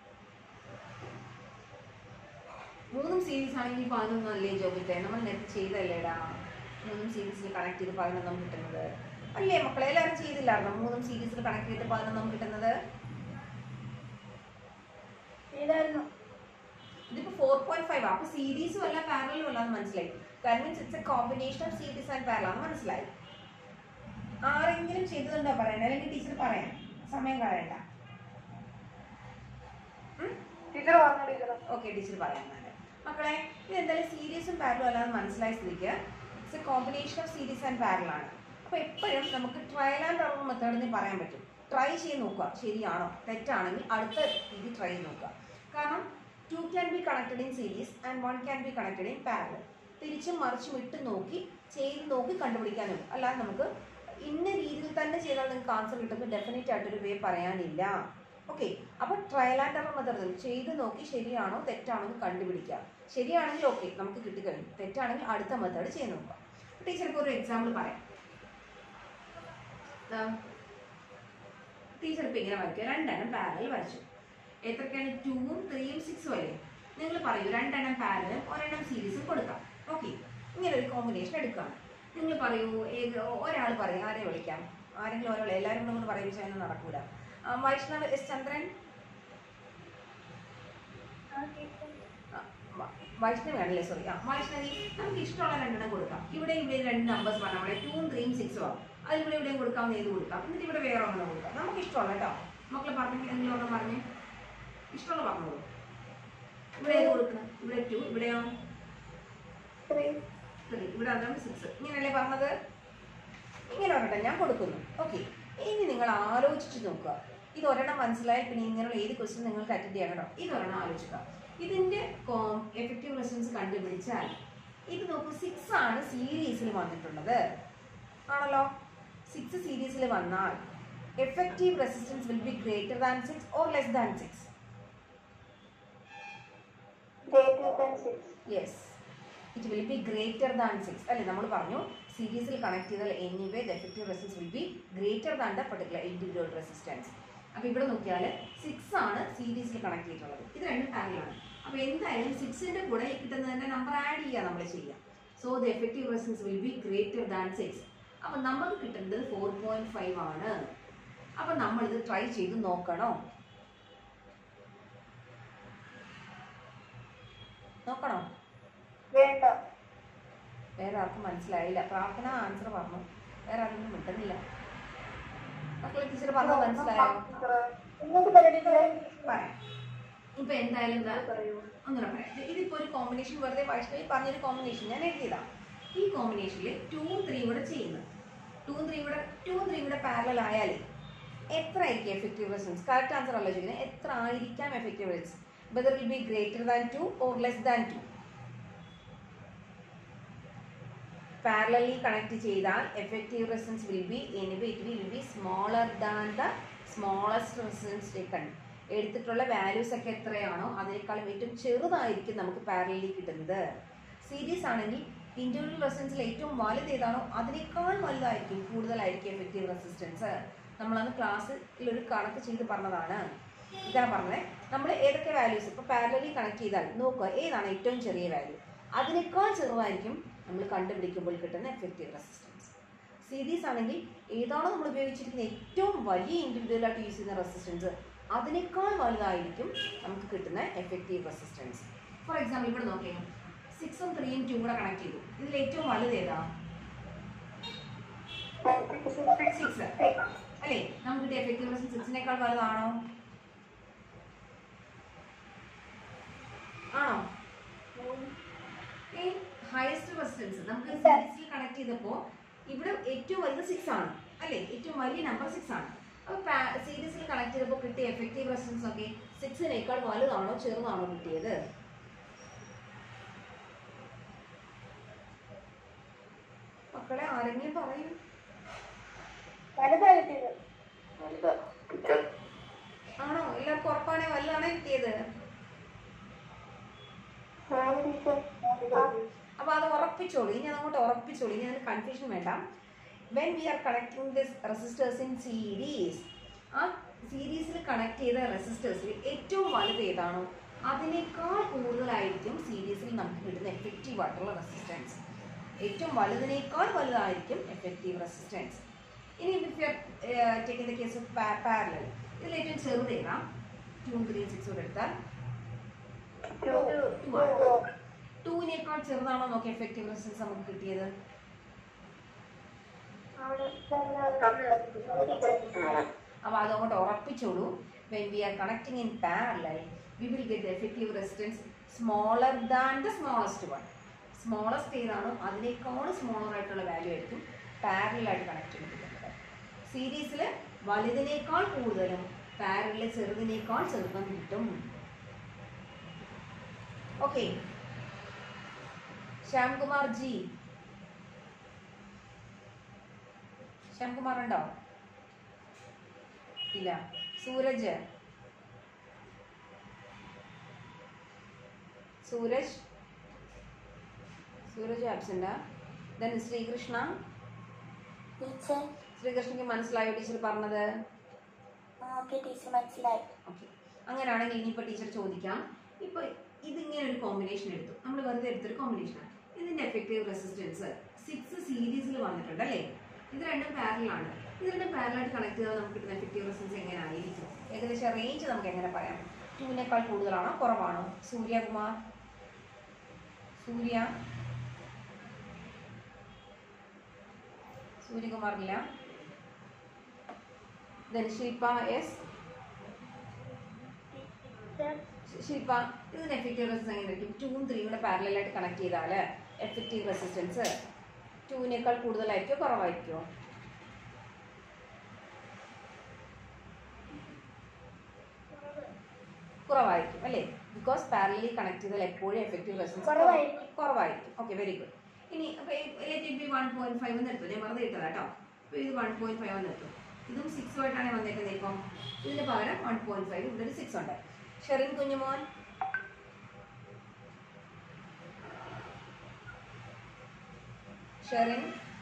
മൂന്നും സീരീസ് ആണെങ്കിൽ പതിനൊന്നും അല്ലേ ജോബിത്തെ നമ്മൾ നെറ്റ് ചെയ്തല്ലേടാ മൂന്നും സീരീസിൽ കണക്ട് ചെയ്ത് പതിനൊന്നും കിട്ടുന്നത് അല്ലേ മക്കളെ എല്ലാവരും ചെയ്തില്ലായിരുന്നു മൂന്നും സീരീസിൽ കണക്ട് ചെയ്തിട്ട് പതിനൊന്നും കിട്ടുന്നത് ചെയ്തായിരുന്നു ഇതിപ്പോ ഫോർ പോയിന്റ് ഫൈവ് അപ്പൊ സീരീസും അല്ല പാരലും അല്ല എന്ന് മനസ്സിലായി കാരണം means it's a combination of series and parallel ആണെന്ന് മനസ്സിലായി ആരെങ്കിലും ചെയ്തതുണ്ടോ പറയണ്ട അല്ലെങ്കിൽ ടീച്ചർ പറയാം സമയം കളയണ്ട ടീച്ചർ പറഞ്ഞു ടീച്ചർ ഓക്കെ ടീച്ചർ പറയാം എന്നാല്. മക്കളെ ഇത് എന്തായാലും സീരീസും പാരലും അല്ലാന്ന് മനസ്സിലായ സ്ഥിതിക്ക് it's a combination of series and പാരലാണ് അപ്പോൾ എപ്പോഴും നമുക്ക് ട്രയൽ ആൻഡ് എറർ മെത്തേഡിന് പറയാൻ പറ്റും ട്രൈ ചെയ്ത് നോക്കുക ശരിയാണോ തെറ്റാണെങ്കിൽ അടുത്ത രീതി ട്രൈ ചെയ്ത് നോക്കുക കാരണം two can be connected in series and one can be connected in parallel തിരിച്ചും മറിച്ചും ഇട്ട് നോക്കി ചെയ്ത് നോക്കി കണ്ടുപിടിക്കാനും അല്ലാതെ നമുക്ക് ഇന്ന രീതിയിൽ തന്നെ ചെയ്താൽ നിങ്ങൾക്ക് ആൻസർ കിട്ടുമ്പോൾ ഡെഫിനറ്റ് ആയിട്ടൊരു വേ പറയാനില്ല ഓക്കെ അപ്പോൾ ട്രയൽ ആൻഡ് എറർ മെത്തേഡ് ചെയ്ത് നോക്കി ശരിയാണോ തെറ്റാണോ എന്ന് കണ്ടുപിടിക്കുക ശരിയാണെങ്കിൽ ഓക്കെ നമുക്ക് കിട്ടിക്കഴിഞ്ഞു തെറ്റാണെങ്കിൽ അടുത്ത മെത്തേഡ് ചെയ്ത് നോക്കുക ടീച്ചർക്ക് ഒരു എക്സാമ്പിൾ പറയാം ടീച്ചർ ഇപ്പം ഇങ്ങനെ വരയ്ക്കുക രണ്ടെണ്ണം പാരൽ വരച്ചു എത്രയൊക്കെയാണ് ടൂവും ത്രീയും സിക്സും അല്ലേ നിങ്ങൾ പറയൂ രണ്ടെണ്ണം പാരലും ഒരെണ്ണം സീരീസും കൊടുക്കാം ഓക്കെ ഇങ്ങനെ ഒരു കോമ്പിനേഷൻ എടുക്കുകയാണ് നിങ്ങൾ പറയൂ ഏത് ഒരാൾ പറയും ആരെ വിളിക്കാം ആരെങ്കിലും ഒരാൾ എല്ലാവരും കൂടെ ഒന്ന് പറയുമ്പോൾ അതിന് നടക്കൂല ആ, വൈഷ്ണവ് എസ് ചന്ദ്രൻ ആ ടീച്ചർ ആ, വ- വൈഷ്ണവി ആണല്ലേ സോറി ആ വൈഷ്ണവി നമുക്ക് ഇഷ്ടമുള്ള രണ്ടെണ്ണം കൊടുക്കാം ഇവിടെ ഇവിടെ രണ്ട് നമ്പേഴ്സ് പറഞ്ഞാൽ അവിടെ ടൂവും ത്രീയും സിക്സും ആവും അതിൽ ഇവിടെ ഇവിടെയും കൊടുക്കാം ഏത് കൊടുക്കാം എന്നിട്ട് ഇവിടെ വേറെ ഒരെണ്ണം കൊടുക്കാം നമുക്ക് ഇഷ്ടമുള്ള കേട്ടോ മക്കളെ പറഞ്ഞെങ്കിൽ എന്തെങ്കിലും ഒരെണ്ണം പറഞ്ഞേ ഇഷ്ടമുള്ള പറഞ്ഞോളൂ ഇവിടെ ഏത് കൊടുക്കണം ഇവിടെ ടു ഇവിടെയോ ത്രീ ത്രീ ഇവിടെ അതാണ് സിക്സ് ഇങ്ങനെയല്ലേ പറഞ്ഞത് ഇങ്ങനെ ഒരെണ്ണം ഞാൻ കൊടുക്കുന്നു ഓക്കെ ഇനി നിങ്ങൾ ആലോചിച്ച് നോക്കുക ഇത് ഒരെണ്ണം മനസ്സിലായാൽ പിന്നെ ഇങ്ങനെയുള്ള ഏത് ക്വസ്റ്റ്യൻ നിങ്ങൾക്ക് അറ്റൻഡ് ചെയ്യാൻ കേട്ടോ ഇത് ഒരെണ്ണം ആലോചിക്കുക ഇതിന്റെ എഫക്റ്റീവ് റെസിസ്റ്റൻസ് കണ്ടുപിടിച്ചാൽ ഇത് നോക്കൂ സിക്സ് ആണ് സീരീസിൽ വന്നിട്ടുള്ളത് ആണല്ലോ സിക്സ് സീരീസിൽ വന്നാൽ effective resistance will be greater than six or less than six greater than six yes it will be greater than six അല്ലേ നമ്മൾ പറഞ്ഞു സീരീസിൽ കണക്ട് ചെയ്താൽ anyway the effective resistance will be greater than the particular individual resistance അപ്പോൾ ഇവിടെ നോക്കിയാൽ സിക്സ് ആണ് സീരീസിൽ കണക്ട് ചെയ്തിട്ടുള്ളത് ഇത് രണ്ടും പാരലാണ് അപ്പോൾ എന്തായാലും സിക്സിൻ്റെ കൂടെ കിട്ടുന്നതിൻ്റെ നമ്പർ ആഡ് ചെയ്യുക നമ്മൾ ചെയ്യുക so the effective resistance will be greater than six അപ്പോൾ നമുക്ക് കിട്ടുന്നത് ഫോർ പോയിൻറ്റ് ഫൈവ് ആണ് അപ്പോൾ നമ്മളിത് ട്രൈ ചെയ്ത് നോക്കണോ നോക്കണോ വേണ്ട വേറെ ആർക്കും മനസ്സിലായില്ല പ്രാർത്ഥന ആൻസർ പറഞ്ഞു വേറെ ആരെങ്കിലും കിട്ടുന്നില്ല മക്കളെ ടീച്ചർ പറഞ്ഞത് മനസ്സിലായോ ഇങ്ങോട്ട് പറയട്ടെ പറയാം ഇപ്പൊ എന്തായാലും ഇതാ പറയൂ ഒന്നുകൂടെ പറയാം ഇതിപ്പോ ഒരു കോമ്പിനേഷൻ വെറുതെ വൈഷ്ണവി പറഞ്ഞൊരു കോമ്പിനേഷൻ ഞാൻ എഴുതിയതാ ഈ കോമ്പിനേഷനിൽ ടൂ ത്രീ കൂടെ ചെയ്യുന്നു ടൂ ത്രീ കൂടെ ടൂ ത്രീ കൂടെ പാരലൽ ആയാലേ എത്ര ആയിരിക്കും എഫക്റ്റീവ് റെസിസ്റ്റൻസ് കറക്റ്റ് ആൻസർ അല്ല ചോദിക്കുന്നത് എത്ര ആയിരിക്കാം effective resistance whether will be greater than two or less than two parallelly connect ചെയ്താൽ effective resistance will be anyway it will be smaller than the smallest resistance taken എടുത്തിട്ടുള്ള വാല്യൂസ് ഒക്കെ എത്രയാണോ അതിനേക്കാളും ഏറ്റവും ചെറുതായിരിക്കും നമുക്ക് പാരലലി കിട്ടുന്നത് സീരീസ് ആണെങ്കിൽ ഇൻഡിവിജ്വൽ റെസിസ്റ്റൻസിൽ ഏറ്റവും വലുത് ഏതാണോ അതിനേക്കാൾ വലുതായിരിക്കും കൂടുതലായിരിക്കും എഫക്റ്റീവ് റെസിസ്റ്റൻസ് നമ്മളന്ന് ക്ലാസ്സിൽ ഒരു കണക്ക് ചെയ്ത് പറഞ്ഞതാണ് ഇതാണ് പറഞ്ഞത് നമ്മൾ ഏതൊക്കെ വാല്യൂസ് ഇപ്പോൾ പാരലലി കണക്ട് ചെയ്താൽ നോക്കുക ഏതാണ് ഏറ്റവും ചെറിയ വാല്യൂ അതിനേക്കാൾ ചെറുതായിരിക്കും നമ്മൾ കണ്ടുപിടിക്കുമ്പോൾ കിട്ടുന്ന എഫക്റ്റീവ് റെസിസ്റ്റൻസ് സീരീസ് ആണെങ്കിൽ ഏതാണോ നമ്മൾ ഉപയോഗിച്ചിരിക്കുന്ന ഏറ്റവും വലിയ ഇൻഡിവിജ്വലായിട്ട് യൂസ് ചെയ്യുന്ന റെസിസ്റ്റൻസ് അതിനേക്കാൾ വലുതായിരിക്കും നമുക്ക് കിട്ടുന്ന എഫക്റ്റീവ് റെസിസ്റ്റൻസ് ഫോർ എക്സാമ്പിൾ ഇവിടെ നോക്കിയാൽ സിക്സും ത്രീയും ടൂ കൂടെ കണക്ട് ചെയ്തു ഇതിൽ ഏറ്റവും വലുത് ഏതാ സിക്സ് അല്ലേ നമുക്ക് കിട്ടിയ എഫക്റ്റീവ് റെസിസ്റ്റൻസ് സിക്സിനേക്കാൾ വലുതാണോ ആണോ ഈ ഹയസ്റ്റ് റെസിസ്റ്റൻസ് നമുക്ക് സീരീസിൽ കണക്ട് ചെയ്തപ്പോൾ ഇവിടെ ഏറ്റവും വലുത് സിക്സ് ആണ് അല്ലേ ഏറ്റവും വലിയ നമ്പർ സിക്സ് ആണ് അപ്പോൾ സീരീസിൽ കണക്ട് ചെയ്തപ്പോൾ കിട്ടിയ എഫക്റ്റീവ് റെസിസ്റ്റൻസ് ഒക്കെ സിക്സിനേക്കാൾ വലുതാണോ ചെറുതാണോ കിട്ടിയത് മക്കളെ ആരെങ്കിലും പറയൂ വലുതാ കിട്ടിയത് വലുതാ ടീച്ചർ ആണോ എല്ലാവർക്കും ഉറപ്പാണേ വലുതാണേ കിട്ടിയത് ആണ് ടീച്ചർ അപ്പോൾ അത് ഉറപ്പിച്ചോളൂ ഇനി അതങ്ങോട്ട് ഉറപ്പിച്ചോളൂ ഇനി അതിന് കൺഫ്യൂഷൻ വേണ്ട when we are connecting this resistors in series ആ സീരീസിൽ കണക്ട് ചെയ്ത റെസിസ്റ്റേഴ്സിൽ ഏറ്റവും വലുത് ഏതാണോ അതിനേക്കാൾ കൂടുതലായിരിക്കും സീരീസിൽ നമുക്ക് കിട്ടുന്ന എഫക്റ്റീവ് ആയിട്ടുള്ള റെസിസ്റ്റൻസ് ഏറ്റവും വലുതിനേക്കാൾ വലുതായിരിക്കും എഫക്റ്റീവ് റെസിസ്റ്റൻസ് ഇനി if you taking the case of parallel ഇതിൽ ഏറ്റവും ചെറുത് ഏതാ ടു ത്രീ സിക്സ് കൂടെ എടുത്താൽ ടു ആണ് ടൂവിനേക്കാൾ ചെറുതാണോ നോക്കി എഫക്റ്റീവ് റെസിസ്റ്റൻസ് നമുക്ക് കിട്ടിയത് അപ്പോൾ അതങ്ങോട്ട് ഉറപ്പിച്ചോളൂ when we are connecting in parallel we will get effective resistance smaller than the smallest one smallest ഏതാണോ അതിനേക്കാൾ സ്മോളർ ആയിട്ടുള്ള വാല്യൂ ആയിരിക്കും പാരലായിട്ട് കണക്ട് ചെയ്ത് കിട്ടുന്നത് സീരീസിൽ വലുതിനേക്കാൾ കൂടുതലും പാരലിൽ ചെറുതിനേക്കാൾ ചെറുതും കിട്ടും ഓക്കെ ശ്യാംകുമാർ ജി ശ്യാംകുമാർ ഉണ്ടോ ഇല്ല സൂരജ് സൂരജ് സൂരജ് ആബ്സെന്റാ ദെൻ ശ്രീകൃഷ്ണ ടീച്ചർ ശ്രീകൃഷ്ണയ്ക്ക് മനസ്സിലായോ ടീച്ചർ പറഞ്ഞത് ഓക്കെ ടീച്ചർ മനസ്സിലായി ഓക്കെ അങ്ങനെയാണെങ്കിൽ ഇനിയിപ്പോൾ ടീച്ചർ ചോദിക്കാം ഇപ്പോൾ ഇതിങ്ങനെ ഒരു കോമ്പിനേഷൻ എടുത്തു നമ്മൾ വെറുതെ എടുത്തൊരു കോമ്പിനേഷനാണ് ഇതിൻ്റെ എഫക്റ്റീവ് റെസിസ്റ്റൻസ് സിക്സ് സീരീസിൽ വന്നിട്ടുണ്ട് അല്ലേ ഇത് രണ്ടും പാരലാണ് ഇത് രണ്ടും പാരലായിട്ട് കണക്ട് ചെയ്താൽ നമുക്ക് കിട്ടുന്ന എഫക്റ്റീവ് റെസിസ്റ്റൻസ് എങ്ങനെ ആയിരിക്കും ഏകദേശം റേഞ്ച് നമുക്ക് എങ്ങനെ പറയാം ടൂവിനേക്കാൾ കൂടുതലാണോ കുറവാണോ സൂര്യകുമാർ സൂര്യ സൂര്യകുമാറില്ല ദെൻ ശില്പ എസ് ശില്പ ഇതിന് എഫക്റ്റീവ് റെസിസ്റ്റൻസ് എങ്ങനെ ആയിരിക്കും ടൂവും ത്രീയും കൂടെ പാരലായിട്ട് കണക്ട് ചെയ്താൽ എഫക്റ്റീവ് റെസിസ്റ്റൻസ് ടൂവിനേക്കാൾ കൂടുതലായിരിക്കോ കുറവായിരിക്കോ കുറവായിരിക്കും അല്ലേ ബിക്കോസ് പാരലി കണക്ട് ചെയ്താൽ എപ്പോഴും എഫക്റ്റീവ് റെസിസ്റ്റൻസ് കുറവായിരിക്കും. കുറവായിരിക്കും ഓക്കെ വെരി ഗുഡ് ഇനി അപ്പോൾ let it be one point five എന്ന് എടുത്തു ഞാൻ വെറുതെ ഇട്ടതാ കേട്ടോ അപ്പോൾ ഇത് വൺ പോയിന്റ് ഫൈവ് എന്ന് എടുത്തു ഇതും സിക്സ് ആയിട്ടാണ് വന്നേക്കുന്നത് ഇപ്പം ഇതിന് പകരം വൺ പോയിന്റ് ഫൈവ് ഇവിടെ ഒരു സിക്സ് ഉണ്ട് ഷെറിൻ കുഞ്ഞുമോൻ ഷെറിൻ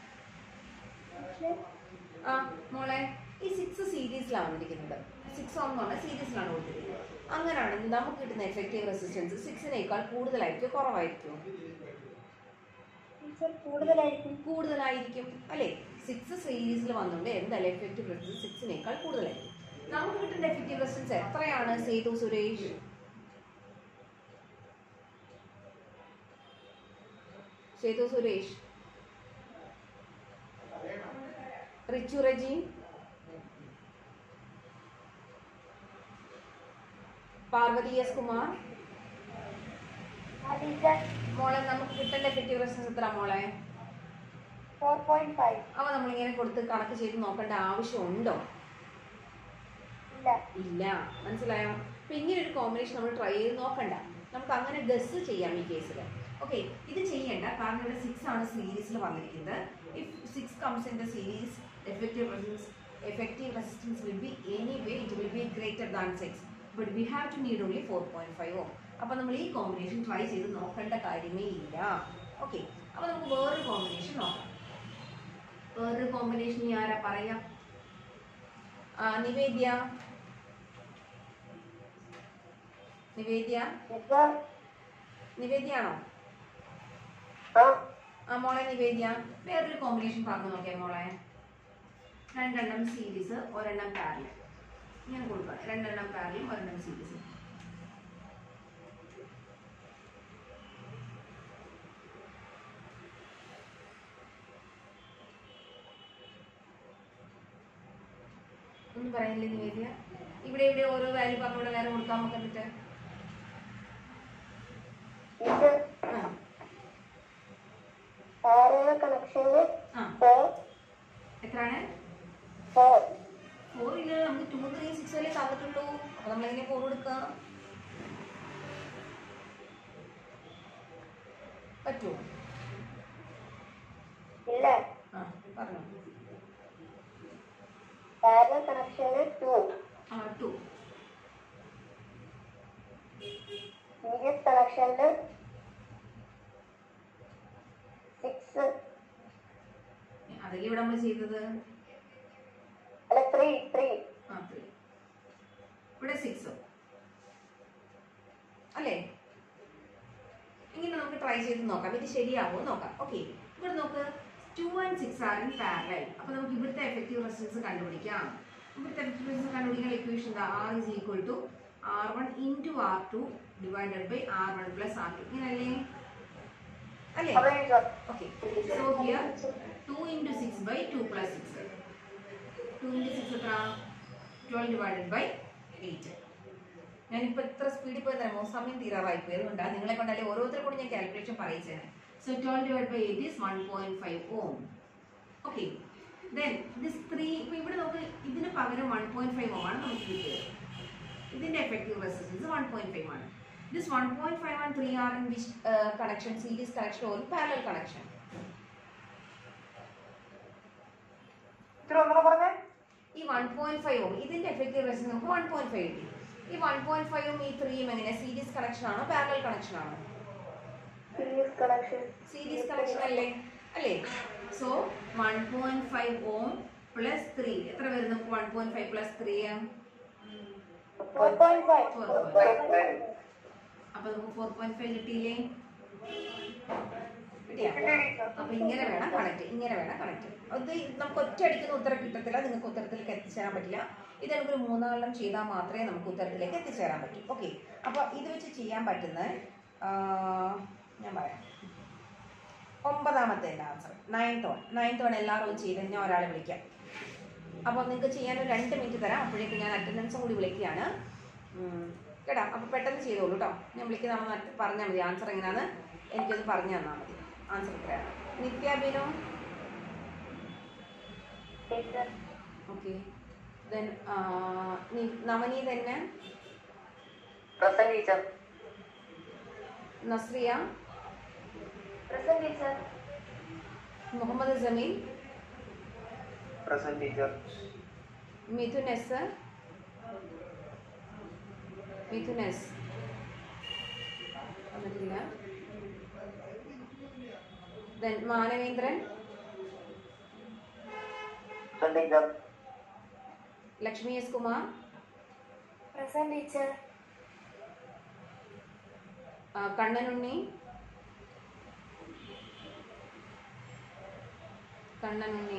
ആ മോളെ ഈ സിക്സ് സീരീസിലാണ് വന്നിരിക്കുന്നത് സിക്സ് ഓം എന്ന് പറഞ്ഞാൽ സീരീസിലാണ് കൊടുത്തിരിക്കുന്നത് അങ്ങനെയാണെങ്കിൽ നമുക്ക് കിട്ടുന്ന എഫക്റ്റീവ് റെസിസ്റ്റൻസ് സിക്സിനേക്കാൾ കൂടുതലായിരിക്കും കുറവായിരിക്കും ടീച്ചർ കൂടുതലായിരിക്കും കൂടുതലായിരിക്കും അല്ലേ സിക്സ് സീരീസിൽ വന്നുകൊണ്ട് എന്തായാലും എഫക്റ്റീവ് റെസിസ്റ്റൻസ് സിക്സിനേക്കാൾ കൂടുതലായിരിക്കും നമുക്ക് കിട്ടുന്ന എഫക്റ്റീവ് റെസിസ്റ്റൻസ് എത്രയാണ് സേതു സുരേഷ് സേതു സുരേഷ് റിച്ചു റജി പാർവതി എസ് കുമാർ ആ ടീച്ചർ മോളെ നമുക്ക് കിട്ടേണ്ട എഫക്റ്റീവ് റെസിസ്റ്റൻസ് എത്ര മോളെ ഫോർ പോയിന്റ് ഫൈവ് അവ നമ്മളിങ്ങനെ കൊടുത്ത് കണക്ക് ചെയ്ത് നോക്കേണ്ട ആവശ്യമുണ്ടോ ഇല്ല ഇല്ല മനസ്സിലായോ അപ്പൊ ഇങ്ങനെ ഒരു കോമ്പിനേഷൻ നമ്മൾ ട്രൈ ചെയ്ത് നോക്കണ്ട നമുക്ക് അങ്ങനെ ഗസ് ചെയ്യാം ഈ കേസിൽ ഓക്കെ ഇത് ചെയ്യണ്ട കാരണം ഇവിടെ സിക്സ് ആണ് സീരീസിൽ വന്നിരിക്കുന്നത് if six comes in the series effective resistance effective resistance will be anyway it will be greater than six but we have to need only four point five ohm അപ്പോൾ നമ്മൾ ഈ കോമ്പിനേഷൻ ട്രൈ ചെയ്ത് നോക്കേണ്ട കാര്യമേ ഇല്ല ഓക്കെ അപ്പോൾ നമുക്ക് വേറൊരു കോമ്പിനേഷൻ നോക്കാം വേറൊരു കോമ്പിനേഷൻ ഇനി ആരാ പറയാം ആ, നിവേദ്യ നിവേദ്യ ടീച്ചർ നിവേദ്യാണോ ആ ആ മോളെ നിവേദ്യ വേറൊരു കോമ്പിനേഷൻ പറഞ്ഞു നോക്കിയാൽ മോളെ രണ്ടെണ്ണം സീരീസ് ഒരെണ്ണം പാരൽ ഇങ്ങനെ കൊടുക്കുക രണ്ടെണ്ണം പാരലും ഒരെണ്ണം സീരീസ് ഒന്നും പറയാനില്ലേ നിവേദ്യ ഇവിടെ ഇവിടെ ഓരോ വാല്യൂ പറഞ്ഞുകൂടെ വേറെ കൊടുക്കാൻ നമുക്ക് എന്നിട്ട് ടീച്ചർ ആ പാരല കണക്ഷനിൽ ആ ഫോർ എത്രയാണ് ഫോർ ഫോർ ഇല്ല നമുക്ക് ടു ത്രീ സിക്സ് വരെ തന്നിട്ടുള്ളൂ അപ്പൊ നമ്മളെങ്ങനെ ഫോർ കൊടുക്കുക പറ്റുമോ ഇല്ല ആ പറഞ്ഞു പാരല കണക്ഷനിൽ ടു ആ ടു സീരിയസ് കണക്ഷനിൽ സിക്സ് അതല്ലേ ഇവിടെ നമ്മൾ ചെയ്തത് അല്ല ത്രീ ത്രീ ആ ത്രീ ഇവിടെ സിക്സ് അല്ലേ ഇങ്ങനെ നമുക്ക് ട്രൈ ചെയ്ത് നോക്കാം ഇത് ശരിയാവുമോ നോക്കാം ഓക്കെ ഇവിടെ നോക്ക് two and six are in parallel അപ്പൊ നമുക്ക് ഇവിടുത്തെ എഫക്റ്റീവ് റെസിസ്റ്റൻസ് കണ്ടുപിടിക്കാം ഇവിടുത്തെ എഫക്റ്റീവ് റെസിസ്റ്റൻസ് കണ്ടുപിടിക്കാൻ ഇക്വേഷൻ എന്താ R is equal to R one into R two divided by R one plus R two ഇങ്ങനല്ലേ അല്ലേ അതെ teacher okay so here two into six by two plus six two into six എത്ര ട്വൽവ് ഡിവൈഡഡ് ബൈ എയ്റ്റ് ഞാനിപ്പോൾ എത്ര സ്പീഡിൽ പോയി തരാമോ സമയം തീരാറായി പോയി അതുകൊണ്ടാണ് നിങ്ങളെ കൊണ്ടല്ലേ ഓരോരുത്തരെ കൂടി ഞാൻ കാൽക്കുലേഷൻ പറയിച്ചേനെ so twelve divide by eight is one point five ohm okay then this three ഇപ്പോൾ ഇവിടെ നമുക്ക് ഇതിന് പകരം വൺ പോയിന്റ് ഫൈവ് ഓം ആണ് നമുക്ക് കിട്ടിയത് ഇതിന്റെ effective resistance one point five ആണ് this one point five and three are in which connection series connection or parallel connection teacher ഒന്നുകൂടെ പറഞ്ഞേ ഈ വൺ പോയിന്റ് ഫൈവ് ഓം ഇതിന്റെ എഫക്റ്റീവ് റെസിസ്റ്റൻസ് നമുക്ക് വൺ പോയിന്റ് ഫൈവ് കിട്ടി ഈ വൺ പോയിന്റ് ഫൈവും ഈ ത്രീയും എങ്ങനെ സീരീസ് കണക്ഷൻ ആണോ പാരലൽ കണക്ഷൻ ആണോ സീരീസ് കണക്ഷൻ സീരീസ് കണക്ഷൻ അല്ലേ അല്ലേ so one point five ohm plus three എത്ര വരുന്നു one point five plus three four point five അപ്പൊ നമുക്ക് ഫോർ പോയിന്റ് ഫൈവ് കിട്ടിയില്ലേ കിട്ടിയാ അപ്പൊ ഇങ്ങനെ വേണം കണക്ട് ഇങ്ങനെ വേണം കണക്ട് അത് നമുക്ക് ഒറ്റ അടിക്കുന്ന ഉത്തരം കിട്ടത്തില്ല നിങ്ങൾക്ക് ഉത്തരത്തിലേക്ക് എത്തിച്ചേരാൻ പറ്റില്ല ഇത് നമുക്കൊരു മൂന്നാലെണ്ണം ചെയ്താൽ മാത്രമേ നമുക്ക് ഉത്തരത്തിലേക്ക് എത്തിച്ചേരാൻ പറ്റൂ ഓക്കെ അപ്പൊ ഇത് വെച്ച് ചെയ്യാൻ പറ്റുന്ന ആ, ഞാൻ പറയാം ഒമ്പതാമത്തെ എൻ്റെ answer ninth one ninth one എല്ലാവരും ചെയ്ത് ഞാൻ ഒരാളെ വിളിക്കാം അപ്പോൾ നിങ്ങൾക്ക് ചെയ്യാൻ ഒരു രണ്ട് മിനിറ്റ് തരാം അപ്പോഴേക്കും ഞാൻ അറ്റൻഡൻസും കൂടി വിളിക്കുകയാണ് ഉം, കേട്ടോ അപ്പോൾ പെട്ടെന്ന് ചെയ്തോളൂ കേട്ടോ ഞാൻ വിളിക്കുന്ന നമ്മൾ പറഞ്ഞാൽ മതി ആൻസർ എങ്ങനെയാണെന്ന് എനിക്കത് പറഞ്ഞു തന്നാൽ മതി ആൻസർ എത്രയാണ് Nithya Binu teacher okay then Navani തന്നെ present teacher Nazriya present teacher Muhammad Jameel present teacher Mithun S Mithun S വന്നിട്ടില്ല then Manavendran present teacher Lakshmi S Kumar present teacher ആ, കണ്ണനുണ്ണി കണ്ണനുണ്ണി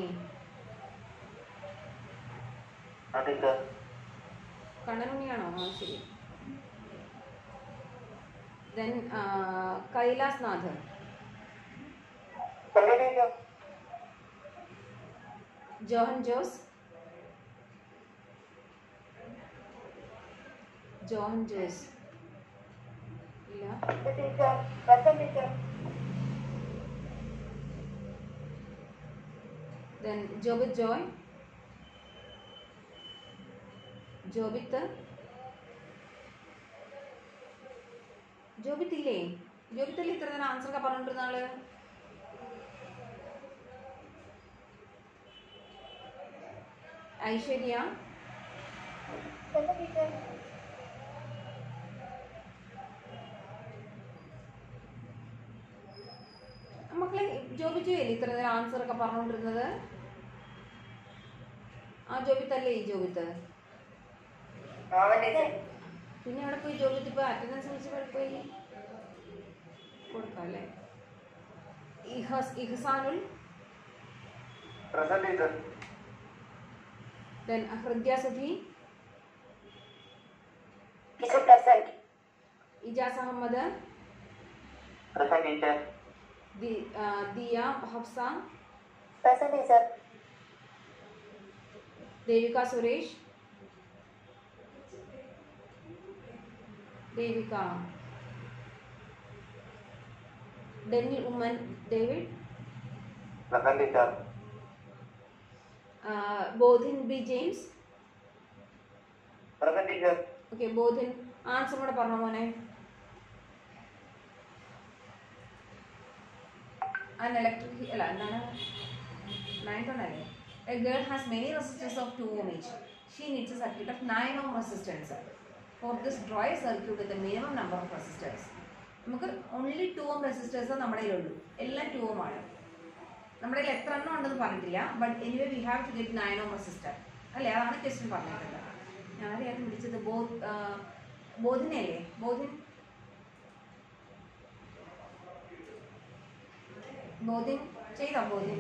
ആ ടീച്ചർ കണ്ണനുണ്ണിയാണോ ആ ശരി then Kailas Nath present teacher Johan Jose Johan Jose ഇല്ല teacher present teacher then Jobith Joy Jobith Jobith ഇല്ലേ ജോബിത്തല്ലേ ഇത്ര നേരം ആൻസർ ഒക്കെ പറഞ്ഞോണ്ടിരുന്ന ആള് ഐശ്വര്യ പ്രസന്റ് ടീച്ചർ മക്കളെ ജോബി ജോയല്ലേ ഇത്ര നേരം ആൻസർ ഒക്കെ പറഞ്ഞോണ്ടിരുന്നത് ആ ജോബിത്തല്ലേ ഈ ജോബിത്ത് പിന്നെ അവിടെ പോയി ജോബിത്ത് ഇപ്പൊ അറ്റൻഡൻസ് വിളിച്ച് പോയി കൊടുക്കാം അല്ലേ ഇഹസ് Ihsanul present teacher then Hridya Sudhi teacher present Ijas Ahammed present teacher ദി- ആ, Diya Hafsa present teacher Devika Suresh Devika Dennil Oommen David present teacher ആ, Bodhin B James present teacher okay Bodhin answer കൂടെ പറഞ്ഞ മോനെ an electric അല്ല എന്താണ് നയൻത് അല്ലേ a girl has many resistance of two ohm each she needs a circuit of nine ohm resistance for this dry circuit with minimum number of resistors നമുക്ക് ഓൺലി ടു ഓം റെസിസ്റ്റേഴ്സ് നമ്മുടെ കയ്യിലുള്ളൂ എല്ലാം ടു ഓം ആണ് നമ്മുടെ കയ്യിൽ എത്ര എണ്ണം ഉണ്ടെന്ന് പറഞ്ഞിട്ടില്ല but anyway we have to get nine ohm resistor അല്ലേ അതാണ് ക്വസ്റ്റ്യൻ പറഞ്ഞിട്ടുള്ളത് ഞാനെയാണ് വിളിച്ചത് ബോ ബോധിനെയല്ലേ ബോധിൻ ബോധിൻ ചെയ്തോ ബോധിൻ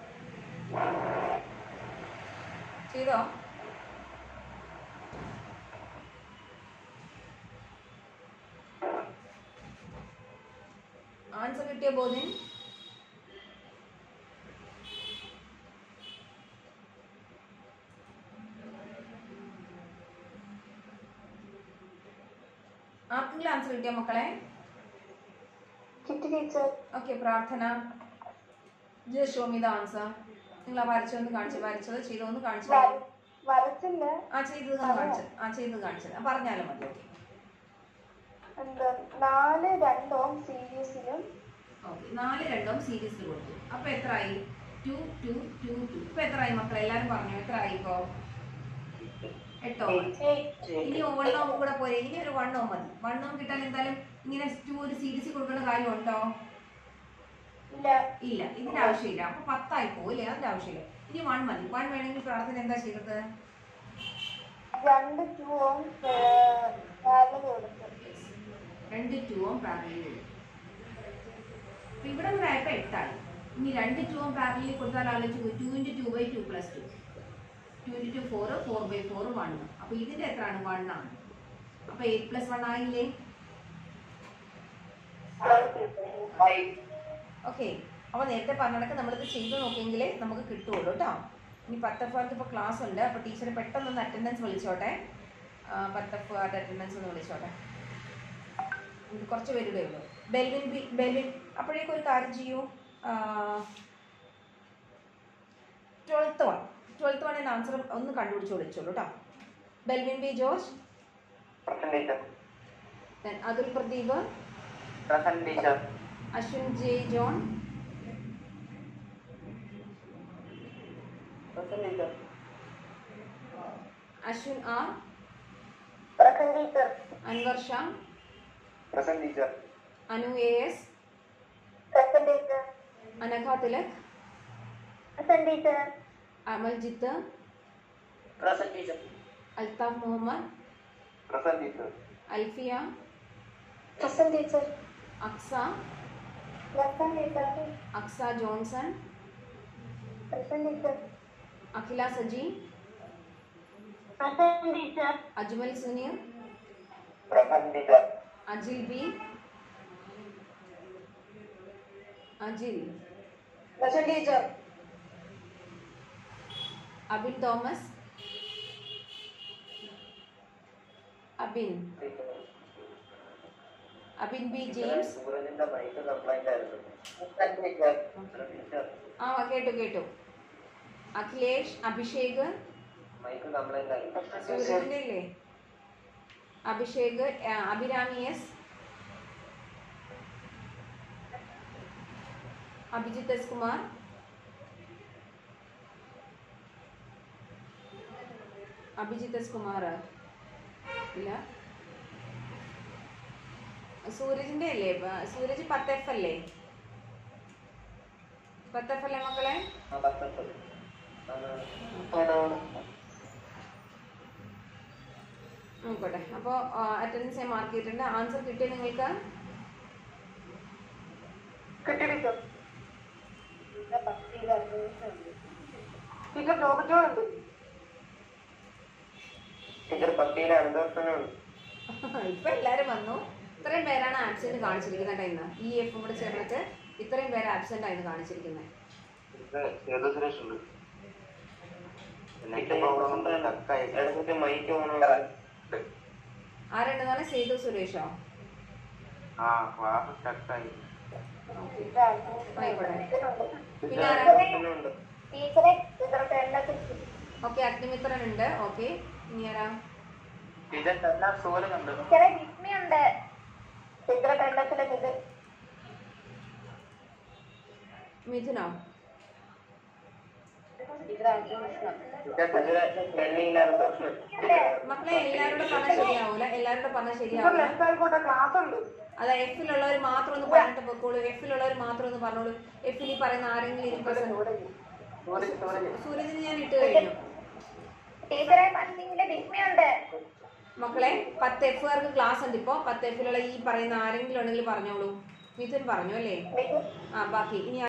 ചെയ്തോ ആൻസർ കിട്ടിയോ ബോധിൻ ആർക്കെങ്കിലും ആൻസർ കിട്ടിയോ മക്കളെ കിട്ടി teacher okay Prarthana just show me the answer നിങ്ങൾ ആ വരച്ചൊന്ന് കാണിച്ചു വരച്ചത് ചെയ്തോന്ന് കാണിച്ചു വര- വരച്ചില്ല ആ ചെയ്തത് ഒന്ന് കാണിച്ചത് ആ ചെയ്തത് കാണിച്ചത് ആ പറഞ്ഞാലും മതി ഓക്കെ എന്താ നാല് രണ്ടോം സീരീസിലും ഓക്കെ നാല് രണ്ടും സീരീസിൽ കൊടുത്തു അപ്പൊ എത്രയായി ടു ടു ടു ടു ഇപ്പൊ എത്രയായി മക്കളെ എല്ലാരും പറഞ്ഞു എത്രയായി ഇപ്പോ എട്ടോ ഇനി വൺ ഓം കൂടെ പോരെ ഇനി ഒരു വൺ ഓം മതി വൺ ഓം കിട്ടാൻ എന്തായാലും ഇങ്ങനെ ടു ഒരു സീരീസിൽ കൊടുക്കേണ്ട കാര്യമുണ്ടോ ഇല്ല ഇല്ല ഇതിന്റെ ആവശ്യമില്ല അപ്പൊ പത്തായി പോകില്ലേ അതിന്റെ ആവശ്യമില്ല ഇനി വൺ മതി വൺ വേണമെങ്കിൽ പ്രാർത്ഥന എന്താ ചെയ്തത് രണ്ട് ടു ഓം പാരലൽ കൊടുത്തു രണ്ട് ടൂവും പാരലിൽ അപ്പൊ ഇവിടെ വരെ ആയപ്പോൾ എട്ടായി ഇനി രണ്ട് ടൂവും പാരലിൽ കൊടുത്താൽ ആലോചിച്ചു two into two by two plus two two into two four four by four one അപ്പൊ ഇതിന്റെ എത്രയാണ് വൺ ആണ് അപ്പൊ എയ്റ്റ് പ്ലസ് വൺ ആയില്ലേ ഓക്കെ അപ്പോൾ നേരത്തെ പറഞ്ഞിടക്ക് നമ്മളിത് ചെയ്ത് നോക്കിയെങ്കിലേ നമുക്ക് കിട്ടുള്ളൂ കേട്ടോ ഇനി പത്തഫാർക്ക് ഇപ്പോൾ ക്ലാസ് ഉണ്ട് അപ്പോൾ ടീച്ചർ പെട്ടെന്നൊന്ന് അറ്റൻഡൻസ് വിളിച്ചോട്ടെ ആ, പത്തഫാരുടെ അറ്റൻഡൻസ് ഒന്ന് വിളിച്ചോട്ടെ ഇത് കുറച്ച് പേരുടെ ഉള്ളൂ ബെൽവിൻ ബി ബെൽവിൻ അപ്പോഴേക്കും ഒരു കാര്യം ചെയ്യൂ ട്വൽത്ത് വൺ ട്വൽത്ത് വണ്ണിൻ്റെ ആൻസർ ഒന്ന് കണ്ടുപിടിച്ച് വിളിച്ചോളൂ കേട്ടോ Belvin B George present teacher then Athul Pradeep present teacher Aswin J John present teacher Aswin R present teacher Anwar Shah present teacher Anu A S present teacher Anagha Thilak present teacher Amaljith present teacher Althaf Muhammad present teacher Alfiya present teacher Aksa present teacher Aksa Johnson present teacher Akhila Saji present teacher Ajmal Suneer present teacher Ajil B Ajil present teacher Abin Thomas Abin Abin B James സൂരജിന്റെ മൈക്ക് കംപ്ലൈന്റ് ആയിരുന്നു പ്രസന്റ് ടീച്ചർ ടീച്ചർ ആ കേട്ടു കേട്ടു അഖിലേഷ് അഭിഷേക് മൈക്ക് കംപ്ലൈന്റ് ആയിരുന്നു സൂരജിന്റെ ഇല്ലേ അഭിഷേക് ആ, Abhirami S Abhijith S Kumar Abhijith S Kumar ഇല്ല സൂരജിന്റെ അല്ലേ ബ- സൂരജ് പത്ത് എഫ് അല്ലേ പത്ത് എഫ് അല്ലേ മക്കളെ ആ പത്തൊമ്പത് നോക്കട്ടെ അപ്പോൾ അറ്റൻഡൻസ് ഞാൻ മാർക്ക് ചെയ്തിട്ടുണ്ട് ആൻസർ കിട്ടിയ നിങ്ങൾക്ക് കിട്ടി ടീച്ചർ ടീച്ചർ ലോകത്തോടുണ്ട് ടീച്ചർ പത്തിയിലെ അനന്തവർഷനുണ്ട് ഇപ്പൊ എല്ലാരും വന്നു ഇത്രയും പേരാണ് ആബ്സെന്റ് കാണിച്ചിരിക്കുന്നത് കേട്ടോ ഇന്ന് ഈ എഫും കൂടെ ചേർന്നിട്ട് ഇത്രയും പേര് ആബ്സെന്റ് ആയിരുന്നു കാണിച്ചിരിക്കുന്നത് സുരേഷ് ഉണ്ട് ഇടയ്ക്ക് മൈക്ക് ഓൺ ആരുണ്ടെന്നാണ് സേതു സുരേഷോ ആ ക്ലാസ് സ്റ്റക്കായി ആയിക്കോട്ടെ പിന്നെ ആരാ ഉണ്ട് ടീച്ചറെ ടീച്ചറുടെ എണ്ണത്തിൽ ഓക്കെ അഗ്നിമിത്രൻ ഉണ്ട് ഓക്കെ ഇനി ആരാ ടീച്ചർ എല്ലാം സൂര്യനുണ്ട് ടീച്ചറെ വിസ്മയുണ്ട് ടീച്ചറുടെ എണ്ണത്തിലെ ഇത് മിഥുനോ ടീച്ചർ പെണ്ണില്ലാത്ത പ്രശ്നം മക്കളെ എല്ലാവരോടും പറഞ്ഞാൽ ശരിയാവൂല എല്ലാവരോടും പറഞ്ഞാൽ ശരിയാവൂല ആയിക്കോട്ടെ ക്ലാസ് ഉണ്ട് അതാ എഫിലുള്ളവർ മാത്രം ഒന്ന് പറഞ്ഞിട്ട് പൊക്കോളൂ എഫിലുള്ളവർ മാത്രം ഒന്ന് പറഞ്ഞോളൂ എഫിൽ ഈ പറയുന്ന ആരെങ്കിലും ഇരിക്കുന്ന സൂരജ് സൂരജ് സൂര്യജിന് ഞാൻ ഇട്ട് കഴിഞ്ഞു ടീച്ചറെ പത്തിങ്ങിലെ വിസ്മയുണ്ട് മക്കളെ പത്ത് എഫുകാർക്ക് ക്ലാസ് ഉണ്ട് ഇപ്പോൾ പത്ത് എഫിലുള്ള ഈ പറയുന്ന ആരെങ്കിലും ഉണ്ടെങ്കിൽ പറഞ്ഞോളൂ മിഥുൻ പറഞ്ഞു അല്ലേ ആ ബാക്കി ഇനി